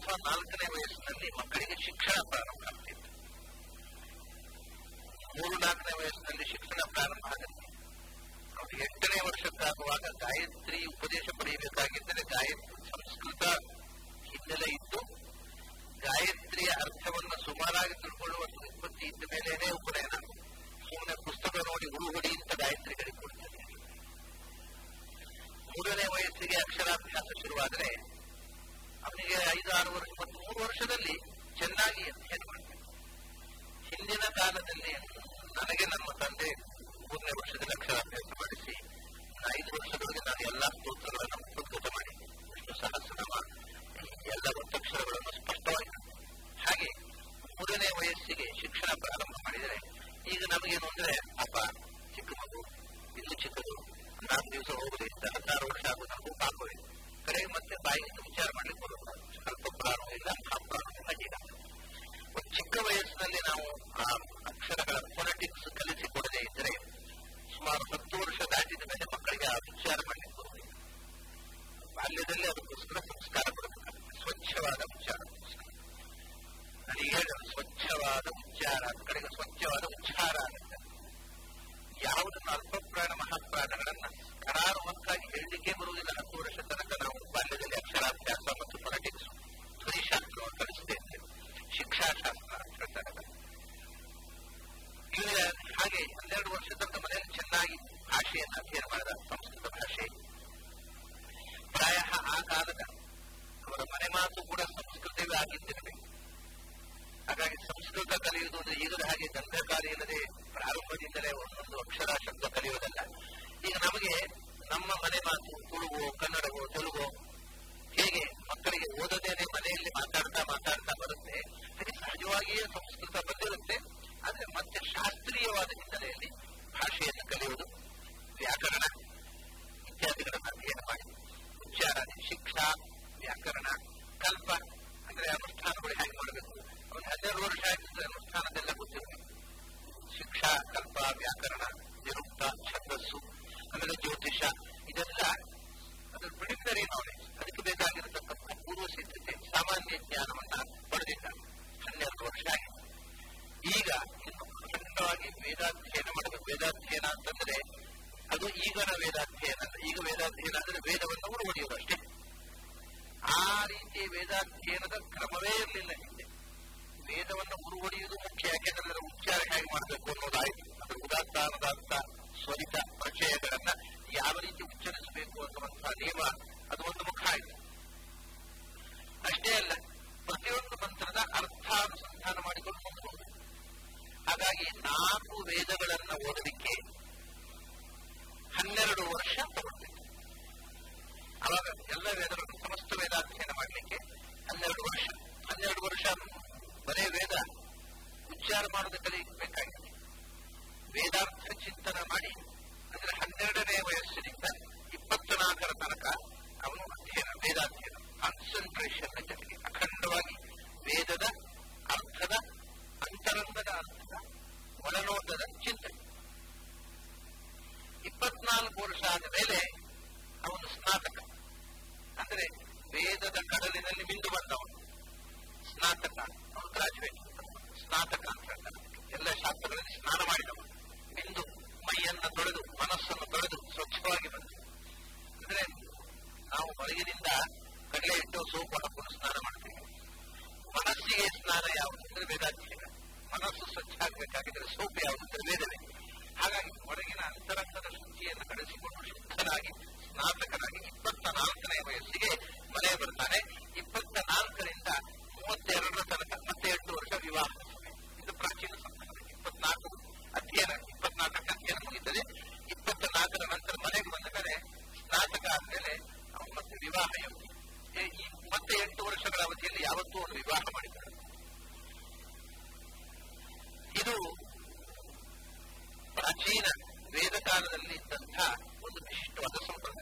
ಅಥವಾ ನಾಲ್ಕನೇ ವಯಸ್ಸಿನಲ್ಲಿ ಮಕ್ಕಳಿಗೆ ಶಿಕ್ಷಣ ಪ್ರಾರಂಭ ಆಗ್ತಿತ್ತು ಮೂರು ನಾಲ್ಕನೇ ವಯಸ್ಸಿನಲ್ಲಿ ಶಿಕ್ಷಣ ಪ್ರಾರಂಭ ಆಗುತ್ತೆ ಅವ್ರು ಎಂಟನೇ ವರ್ಷಕ್ಕಾಗುವಾಗ ಗಾಯತ್ರಿ ಉಪದೇಶ ಪಡೆಯಬೇಕಾಗಿದ್ದರೆ ಗಾಯತ್ರಿ ಸಂಸ್ಕೃತ ಹಿನ್ನೆಲೆ ಇದ್ದು ಗಾಯತ್ರಿಯ ಅರ್ಥವನ್ನು ಸುಮಾರಾಗಿ ತಿಳ್ಕೊಳ್ಳುವ ಉತ್ಪತ್ತಿ ಇದ್ದ ಮೇಲೇನೆ ಉಪನಯನ ಸುಮ್ಮನೆ ಪುಸ್ತಕ ನೋಡಿ ಹುಡುಗುಡಿ ಅಂತ ಗಾಯತ್ರಿ ಹೇಳಿಕೊಡ್ತಾರೆ ಮೂರನೇ ವಯಸ್ಸಿಗೆ ಅಕ್ಷರಾಭ್ಯಾಸ ಶುರುವಾದರೆ ಅವನಿಗೆ ಐದು ಆರು ವರ್ಷ ಮತ್ತು ಮೂರು ವರ್ಷದಲ್ಲಿ ಚೆನ್ನಾಗಿ ಅಧ್ಯಯನ ಮಾಡಬೇಕು ಹಿಂದಿನ ಕಾಲದಲ್ಲಿ ನನಗೆ ನಮ್ಮ ತಂದೆ ಮೂರನೇ ವರ್ಷದಲ್ಲಿ ಅಕ್ಷರಾಭ್ಯಾಸ ಮಾಡಿಸಿ ಐದು ವರ್ಷದೊಳಗೆ ನಾನು ಎಲ್ಲಾ ಸ್ತೋತ್ರಗಳನ್ನು ಉದ್ಗತ ಮಾಡಿ ವಿಷ್ಣು ಸಹಸ್ರನಾಮ ಎಲ್ಲ ಒತ್ತಕ್ಷರಗಳನ್ನು ಸ್ಪಷ್ಟವಾಗಿ ಹಾಗೆ ಮೂರನೇ ವಯಸ್ಸಿಗೆ ಶಿಕ್ಷಣ ಪ್ರಾರಂಭ ಮಾಡಿದರೆ ಈಗ ನಮಗೇನು ಅಂದ್ರೆ ಅಪ್ಪ ಚಿಕ್ಕ ಮಗು ಇನ್ನು ಚಿಕ್ಕದು ನಾಲ್ಕು ದಿವಸ ಹೋಗಲಿಲ್ಲ ಹದಿನಾರು ವರ್ಷ ಆಗುವುದು ನಮಗೂ ಆಗೋದಿಲ್ಲ ಕಡೆಗೆ ಮತ್ತೆ ಬಾಯಿಗೆ ವಿಚಾರ ಮಾಡ್ಲಿಕ್ಕೆ ಬರೋದು ಸ್ವಲ್ಪ ಪ್ರಾರಂಭ ಇಲ್ಲ ಪ್ರಾರಂಭ ಇಲ್ಲ ಈಗ ಒಂದು ಚಿಕ್ಕ ವಯಸ್ಸಿನಲ್ಲಿ ನಾವು ಆ ಅಕ್ಷರಗಳ ಫೊನೆಟಿಕ್ಸ್ ಕಲಿಸಿಕೊಡದೇ ಇದ್ದರೆ ಸುಮಾರು ಹತ್ತು ವರ್ಷ ದಾಟಿದ ಮೇಲೆ ಮಕ್ಕಳಿಗೆ ಆ ವಿಚಾರ ಮಾಡ್ಲಿಕ್ಕೆ ಬರುವುದಿಲ್ಲ ಬಾಲ್ಯದಲ್ಲಿ ಅದಕ್ಕೋಸ್ಕರ ಸಂಸ್ಕಾರ ಕೊಡಬೇಕಾಗುತ್ತೆ ಸ್ವಚ್ಛವಾದ ಉಚ್ಚಾರ ನನಗೆ ಹೇಳ ಸ್ವಚ್ಛವಾದ ಉಚ್ಚಾರ ಕಡೆಗೆ ಸ್ವಚ್ಛವಾದ ಉಚ್ಚಾರ ಆಗುತ್ತೆ ಯಾವುದನ್ನು ಅಲ್ಪಪ್ರಾಣ ಮಹಾಪ್ರಾಣಗಳನ್ನ ಕರಾರುವಕ್ಕಾಗಿ ಹೇಳಲಿಕ್ಕೆ ಬರುವುದಿಲ್ಲ ಹತ್ತು ವರ್ಷ ತನಕ ನಾವು ಬಾಲ್ಯದಲ್ಲಿ ಅಕ್ಷರಾಭ್ಯಾಸ ಮತ್ತು ಫೊನೆಟಿಕ್ಸ್ ಧ್ವನಿಶಾಸ್ತ್ರವನ್ನು ಕಲಿಸದೇ ಇದ್ದೇವೆ ಶಿಕ್ಷಾಶಾಸ್ತ್ರ ಅಂತ ಹೇಳ್ತಾರೆ ಈಗ ಹಾಗೆ ಹನ್ನೆರಡು ವರ್ಷ ತನಕ ಮನೆಯಲ್ಲಿ ಚೆನ್ನಾಗಿ ಭಾಷೆಯನ್ನು ಅಧ್ಯಯನ ಮಾಡಿದ ಸಂಸ್ಕೃತ ಭಾಷೆ ಪ್ರಾಯ ಆ ಕಾಲದ ಅವರ ಮನೆ ಮಾತು ಕೂಡ ಸಂಸ್ಕೃತವೇ ಆಗಿದ್ದಿರಬೇಕು ಹಾಗಾಗಿ ಸಂಸ್ಕೃತ ಕಲಿಯುವುದು ಅಂದ್ರೆ ಈಗದ ಹಾಗೆ ಗಂಧಕಾರಿ ಇಲ್ಲದೆ ಪ್ರಾರಂಭದಿಂದಲೇ ಒಂದೊಂದು ಅಕ್ಷರ ಶಬ್ದ ಕಲಿಯುವುದಲ್ಲ ಈಗ ನಮಗೆ ನಮ್ಮ ಮನೆ ಮಾತು ತುಳುವೋ ಕನ್ನಡವೋ ತೆಲುಗೋ ಹೇಗೆ ಮಕ್ಕಳಿಗೆ ಓದದೇನೆ ಮನೆಯಲ್ಲಿ ಮಾತಾಡ್ತಾ ಮಾತಾಡ್ತಾ ಬರುತ್ತೆ ಹಾಗೆ ಸಹಜವಾಗಿಯೇ ಸಂಸ್ಕೃತ ಬಂದಿರುತ್ತೆ ಆದ್ರೆ ಮತ್ತೆ ಶಾಸ್ತ್ರೀಯವಾದ ಹಿನ್ನೆಲೆಯಲ್ಲಿ ಭಾಷೆಯನ್ನು ಕಲಿಯುವುದು ವ್ಯಾಕರಣ ಇತ್ಯಾದಿಗಳನ್ನು ಅಧ್ಯಯನ ಮಾಡಿ ಉಚ್ಚಾರ ಶಿಕ್ಷಾ ವ್ಯಾಕರಣ ಕಲ್ಪ ಅಂದ್ರೆ ಅನುಷ್ಠಾನಗಳು ಹೇಗೆ ಮಾಡಬೇಕು ಒಂದು ಹನ್ನೆರಡು ವರ್ಷ ಆಗಿದ್ರೆ ಅನುಷ್ಠಾನದೆಲ್ಲ ಗೊತ್ತಿರಬೇಕು ಶಿಕ್ಷಾ ಕಲ್ಪ ವ್ಯಾಕರಣ ನಿರುಕ್ತ ಛಂದಸ್ಸು ಆಮೇಲೆ ಜ್ಯೋತಿಷ ಇದೆಲ್ಲ ಅದರ ಪ್ರಿಲಿಮಿನರಿ ನಾಲೆಜ್ ಅದಕ್ಕೆ ಬೇಕಾಗಿರತಕ್ಕಂಥ ಪೂರ್ವ ಸಿದ್ಧತೆ ಸಾಮಾನ್ಯ ಜ್ಞಾನವನ್ನ ಪಡೆದಿದ್ದಾರೆ ಹನ್ನೆರಡು ವರ್ಷ ಆಗಿದೆ ಈಗ ಇನ್ನು ಪ್ರಚಂಡವಾಗಿ ವೇದಾಧ್ಯಯನ ಮಾಡಬೇಕು ವೇದಾಧ್ಯಯನ ಅಂತಂದ್ರೆ ಅದು ಈಗನ ವೇದಾಧ್ಯಯನ ಅಲ್ಲ ಈಗ ವೇದಾಧ್ಯಯನ ಅಂದ್ರೆ ವೇದವನ್ನು ಉರುವಡಿಯೋದು ಅಷ್ಟೇ ಆ ರೀತಿಯ ವೇದಾಧ್ಯಯನದ ಕ್ರಮವೇ ಇರಲಿಲ್ಲ ಹಿಂದೆ ವೇದವನ್ನು ಉರುವಡಿಯುವುದು ಮುಖ್ಯ ಯಾಕೆಂದ್ರೆ ಅದರ ಉಚ್ಚಾರ ಹೇಗೆ ಮಾಡಬೇಕು ಅನ್ನೋದಾಯ್ತು ಅದರ ಉದಾತ್ತ ಅನುದಾತ್ತ ಸ್ವರಿತ ಪ್ರಚಯಗಳನ್ನ ಯಾವ ರೀತಿ ಉಚ್ಚರಿಸಬೇಕು ಅನ್ನುವಂತಹ ನಿಯಮ ಅದು ಒಂದು ಮುಖ ಆಯ್ತು ಅಷ್ಟೇ ಅಲ್ಲ ಪ್ರತಿಯೊಂದು ಮಂತ್ರದ ಅರ್ಥಾನುಸಂಧಾನ ಮಾಡಿಕೊಂಡು ಹೋಗಬಹುದು ಹಾಗಾಗಿ ನಾಲ್ಕು ವೇದಗಳನ್ನ ಓದಲಿಕ್ಕೆ ಹನ್ನೆರಡು ವರ್ಷ ತಗೊಳ್ಬೇಕು ಅವಾಗ ಎಲ್ಲ ವೇದಗಳನ್ನು ಸಮಸ್ತ ವೇದಾಧ್ಯಯನ ಮಾಡಲಿಕ್ಕೆ ಹನ್ನೆರಡು ವರ್ಷ ಹನ್ನೆರಡು ವರ್ಷ ಬರೇ ವೇದ ಉಚ್ಚಾರ ಮಾಡೋದು ಕಲಿಯಬೇಕಾಗಿದೆ ವೇದಾರ್ಥ ಚಿಂತನ ಮಾಡಿ ಅಂದ್ರೆ ಹನ್ನೆರಡನೇ ವಯಸ್ಸಿನಿಂದ ಇಪ್ಪತ್ನಾಲ್ಕರ ತನಕ ಅವನು ಅಧ್ಯಯನ ವೇದಾಧ್ಯಯನ ಕಾನ್ಸಂಟ್ರೇಷನ್ ಜೊತೆಗೆ ಅಖಂಡವಾಗಿ ವೇದದ ಅರ್ಥದ ಅಂತರಂಗದ ಅರ್ಥದ ಒಳನೋಟದ ಚಿಂತನೆ ಇಪ್ಪತ್ನಾಲ್ಕು ವರ್ಷ ಆದ ಮೇಲೆ ಅವನು ಸ್ನಾತಕ ಅಂದ್ರೆ ವೇದದ ಕಡಲಿನಲ್ಲಿ ಮಿಂದು ಬಂದವನು ಸ್ನಾತಕ ಅವನು ಗ್ರಾಜುಯೇಟ್ ಸ್ನಾತಕ ಅಂತ ಹೇಳ್ತಾರೆ ಎಲ್ಲ ಶಾಸ್ತ್ರಗಳಲ್ಲಿ ಸ್ನಾನ ಮಾಡಿದವನು ಬಿಂದು ಮೈಯನ್ನ ತೊಳೆದು ಮನಸ್ಸನ್ನು ತೊಳೆದು ಸ್ವಚ್ಛವಾಗಿ ಬಂದು ಅಂದ್ರೆ ನಾವು ಹೊರಗಿನಿಂದ ಕಡಲೆ ಇಟ್ಟು ಸೋಪು ಹಾಕೊಂಡು ಸ್ನಾನ ಮಾಡ್ತೀವಿ ಮನಸ್ಸಿಗೆ ಸ್ನಾನ ಯಾವುದು ಅಂದ್ರೆ ವೇದಾಧ್ಯಯನ ಮನಸ್ಸು ಸ್ವಚ್ಛ ಆಗಬೇಕಾಗಿದ್ರೆ ಸೋಪು ಯಾವುದು ಅಂದ್ರೆ ವೇದವೇ ಹಾಗಾಗಿ ಹೊರಗಿನ ಅಂತರಂಗದ ಶುದ್ಧಿಯನ್ನು ಕಳಿಸಿಕೊಂಡು ಶುದ್ಧನಾಗಿ ಸ್ನಾತಕನಾಗಿ ಇಪ್ಪತ್ತ ನಾಲ್ಕನೇ ವಯಸ್ಸಿಗೆ ಮನೆ ಬರ್ತಾನೆ ಇಪ್ಪತ್ತ ನಾಲ್ಕರಿಂದ ಮೂವತ್ತೆರಡರ ತನಕ ಮತ್ತೆ ಎಂಟು ವರ್ಷ ವಿವಾಹ ಇದು ಪ್ರಾಚೀನ ಸಂಪ್ರದಾಯ ಇಪ್ಪತ್ನಾಲ್ಕು ಅಧ್ಯಯನ ಇಪ್ಪತ್ನಾಲ್ಕಕ್ಕೆ ಅಧ್ಯಯನ ಮುಗಿತದೆ ಇಪ್ಪತ್ತ ನಾಲ್ಕರ ನಂತರ ಮನೆಗೆ ಬಂದ ಮೇಲೆ ಸ್ನಾತಕ ಆದ್ಮೇಲೆ ಅವನು ಮತ್ತೆ ವಿವಾಹ ಯೋಗಿ ಈ ಮತ್ತೆ ಎಂಟು ವರ್ಷಗಳ ಅವಧಿಯಲ್ಲಿ ಯಾವತ್ತೂ ಅವನು ವಿವಾಹ ಮಾಡಿದ್ದಾರೆ ಇದು ಪ್ರಾಚೀನ ವೇದ ಕಾಲದಲ್ಲಿ ಇದ್ದಂಥ ಒಂದು ವಿಶಿಷ್ಟವಾದ ಸಂಪ್ರದಾಯ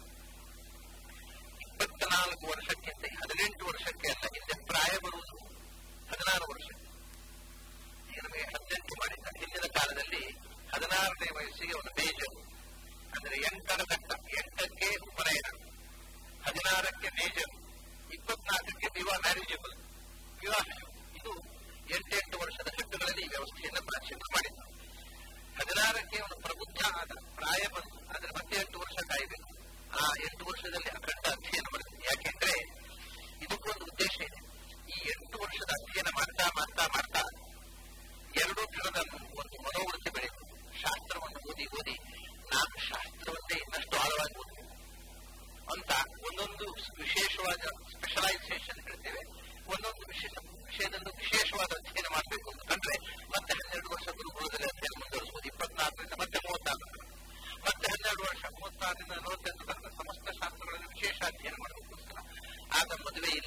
ಇಪ್ಪತ್ನಾಲ್ಕು ವರ್ಷಕ್ಕಿಂತ ಹದಿನೆಂಟು ವರ್ಷಕ್ಕೆ ಅಲ್ಲ ಹಿಂದೆ ಪ್ರಾಯ ಬರುವುದು ಹದಿನಾರು ವರ್ಷ ಈಗ ನಮಗೆ ಹದಿನೆಂಟು ಮಾಡಿದ್ದ ಹಿಂದಿನ ಕಾಲದಲ್ಲಿ ಹದಿನಾರನೇ ವಯಸ್ಸಿಗೆ ಒಂದು ಮೇಜರು ಅಂದ್ರೆ ಎಂಟರ ಕಟ್ಟ ಎಂಟಕ್ಕೆ ಉಪನಯನ ಹದಿನಾರಕ್ಕೆ ಮೇಜರು ಇಪ್ಪತ್ನಾಲ್ಕಕ್ಕೆ ವಿವಾಹ ಅಥವಾ ಮ್ಯಾರೇಜಬಲ್ ವಿವಾಹ ಇದು ಎಂಟೆಂಟು ವರ್ಷದ ಘಟ್ಟಗಳಲ್ಲಿ ಈ ವ್ಯವಸ್ಥೆಯನ್ನು ಪ್ರಾಚೀನ ಮಾಡಿದ್ದು ಹದಿನಾರಕ್ಕೆ ಅವನು ಪ್ರಬುದ್ಧ ಆದ ಪ್ರಾಯ ಬಂತು ಆದ್ರೆ ಮತ್ತೆ ಎಂಟು ವರ್ಷ ಕಾಯಬೇಕು ಆ ಎಂಟು ವರ್ಷದಲ್ಲಿ ಅಖಂಡ ಅಧ್ಯಯನ ಮಾಡಿದೆ ಯಾಕೆಂದ್ರೆ ಇದಕ್ಕೊಂದು ಉದ್ದೇಶ ಇದೆ ಈ ಎಂಟು ವರ್ಷದ ಅಧ್ಯಯನ ಮಾಡ್ತಾ ಮಾಡ್ತಾ ಮಾಡ್ತಾ ಎರಡು ಕ್ಷಣದ ಒಂದು ಮನೋವೃತ್ತಿ ಬೆಳೆಯಿತು ಶಾಸ್ತ್ರವನ್ನು ಓದಿ ಓದಿ ನಾನು ಶಾಸ್ತ್ರವನ್ನೇ ಇನ್ನಷ್ಟು ಆಳವಾಗಿ ಓದಬೇಕು ಅಂತ ಒಂದೊಂದು ವಿಶೇಷವಾದ ಸ್ಪೆಷಲೈಸೇಷನ್ ಹೇಳ್ತೇವೆ ಒಂದೊಂದು ವಿಶೇಷ ವಿಷಯದಲ್ಲೂ ವಿಶೇಷವಾದ ಅಧ್ಯಯನ ಮಾಡಬೇಕು ಅಂತ ಕಂಡ್ರೆ ಮತ್ತೆ ಹನ್ನೆರಡು ವರ್ಷ ಗುರುಕುಲದಲ್ಲಿ ಅಧ್ಯಯನ ಮುಂದುವರಿಸಬಹುದು ಇಪ್ಪತ್ನಾಲ್ಕರಿಂದ ಮತ್ತೆ ಮೂವತ್ತಾರು ಮತ್ತೆ ಹನ್ನೆರಡು ವರ್ಷ ಮೂವತ್ತಾರರಿಂದ ನಲವತ್ತೆಂಟು ತನಕ ಸಮಸ್ತ ಶಾಸ್ತ್ರಗಳಲ್ಲಿ ವಿಶೇಷ ಅಧ್ಯಯನ ಮಾಡಬೇಕೋಸ್ಕರ ಆಗ ಮದುವೆ ಇಲ್ಲ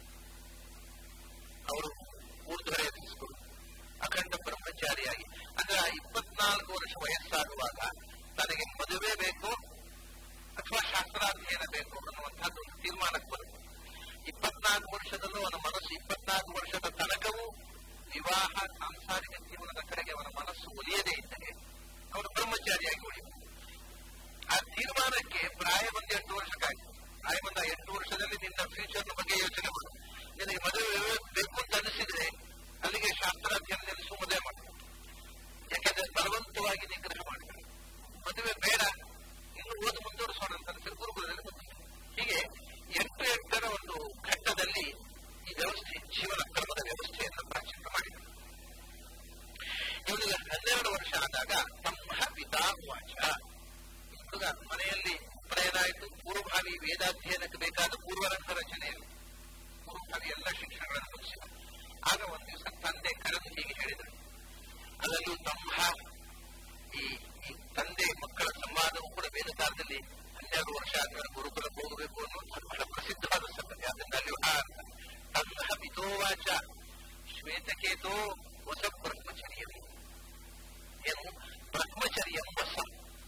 ಅವರು ಊರ್ಧ್ವರೆ ಎದುರಿಸಿಕೊಂಡು ಅಖಂಡ ಬ್ರಹ್ಮಚಾರಿಯಾಗಿ ಅಂದ್ರೆ ಇಪ್ಪತ್ನಾಲ್ಕು ವರ್ಷ ವಯಸ್ಸಾಗುವಾಗ ತನಗೆ ಮದುವೆ ಬೇಕು ಅಥವಾ ಶಾಸ್ತ್ರಾಧ್ಯಯನ ಬೇಕು ಅನ್ನುವಂಥದ್ದು ಒಂದು ತೀರ್ಮಾನಕ್ಕೆ ಬರುತ್ತೆ ಇಪ್ಪತ್ನಾಲ್ಕು ವರ್ಷದಲ್ಲೂ ಅವನ ಮನಸ್ಸು ಇಪ್ಪತ್ನಾಲ್ಕು ವರ್ಷದ ತನಕವೂ ವಿವಾಹ ಸಾಂಸಾರಿಕ ಜೀವನದ ಕಡೆಗೆ ಅವನ ಮನಸ್ಸು ಒಲಿಯದೇ ಇದ್ದರೆ ಅವನು ಬ್ರಹ್ಮಚಾರಿಯಾಗಿ ಉಳಿಯುವುದು ಆ ತೀರ್ಮಾನಕ್ಕೆ ಪ್ರಾಯ ಬಂದು ಎಂಟು ವರ್ಷಕ್ಕಾಗಿ ಪ್ರಾಯ ಬಂದ ಎಂಟು ವರ್ಷದಲ್ಲಿ ನಿನ್ನ ಫ್ಯೂಚರ್ನ ಬಗ್ಗೆ ಯೋಚನೆ ಮಾಡು ನಿನಗೆ ಮದುವೆ ಬೇಕು ಅಂತ ಅನಿಸಿದ್ರೆ ಅಲ್ಲಿಗೆ ಶಾಸ್ತ್ರಾಧ್ಯಯನ ನಿಲ್ಲಿಸು ಮದುವೆ ಮಾಡು ಯಾಕೆಂದ್ರೆ ಬಲವಂತವಾಗಿ ನಿಗ್ರಹ ಮಾಡಬೇಡ ಮದುವೆ ಬೇಡ ಇನ್ನು ಓದು ಮುಂದುವರಿಸೋಣ ಅಂತ ಅನಿಸಿದ್ರೆ ಗುರುಕುಲದಲ್ಲಿ ಬಂದಿದೆ ಹೀಗೆ ಎಂಟು ಎಂಟರ ಒಂದು ಘಟ್ಟದಲ್ಲಿ ಈ ವ್ಯವಸ್ಥೆ ಜೀವನ ಕ್ರಮದ ವ್ಯವಸ್ಥೆಯನ್ನು ಪ್ರಾಚೀನ ಮಾಡಿದರು ಇವನಿಗೆ ಹನ್ನೆರಡು ವರ್ಷ ಆದಾಗ ತಮ್ಮ ಪಿತಾ ವಾಚ ಹುಡುಗ ಮನೆಯಲ್ಲಿ ಪ್ರಯಾಣ ಆಯಿತು ಪೂರ್ವಭಾವಿ ವೇದಾಧ್ಯಯನಕ್ಕೆ ಬೇಕಾದ ಪೂರ್ವರಂಗ ರಚನೆಯಲ್ಲಿ ಪೂರ್ವಭಾವಿ ಎಲ್ಲ ಶಿಕ್ಷಣಗಳನ್ನು ಮುಗಿಸಿದ ಆಗ ಒಂದು ದಿವಸ ತಂದೆ ಕರೆದು ಹೀಗೆ ಹೇಳಿದರು ಅದರಲ್ಲೂ ತಮ್ಮ ಈ ಈ ತಂದೆ ಮಕ್ಕಳ ಸಂವಾದವು ಕೂಡ ವೇದಕಾಲದಲ್ಲಿ ಹನ್ನೆರಡು ವರ್ಷ ಆದ್ಮೇಲೆ ಗುರುಕುಲಕ್ಕೆ ಹೋಗಬೇಕು ಅನ್ನುವಂಥದ್ದು ಬಹಳ ಪ್ರಸಿದ್ಧವಾದ ಸಂಗತಿ ಅದರಿಂದ ಅಲ್ಲಿ ತನ್ನ ಪಿತೋವಾಚ ಶ್ವೇತಕೇತೋ ಹೊಸ ಬ್ರಹ್ಮಚರ್ಯ ಏನು ಬ್ರಹ್ಮಚರ್ಯ ಹೊಸ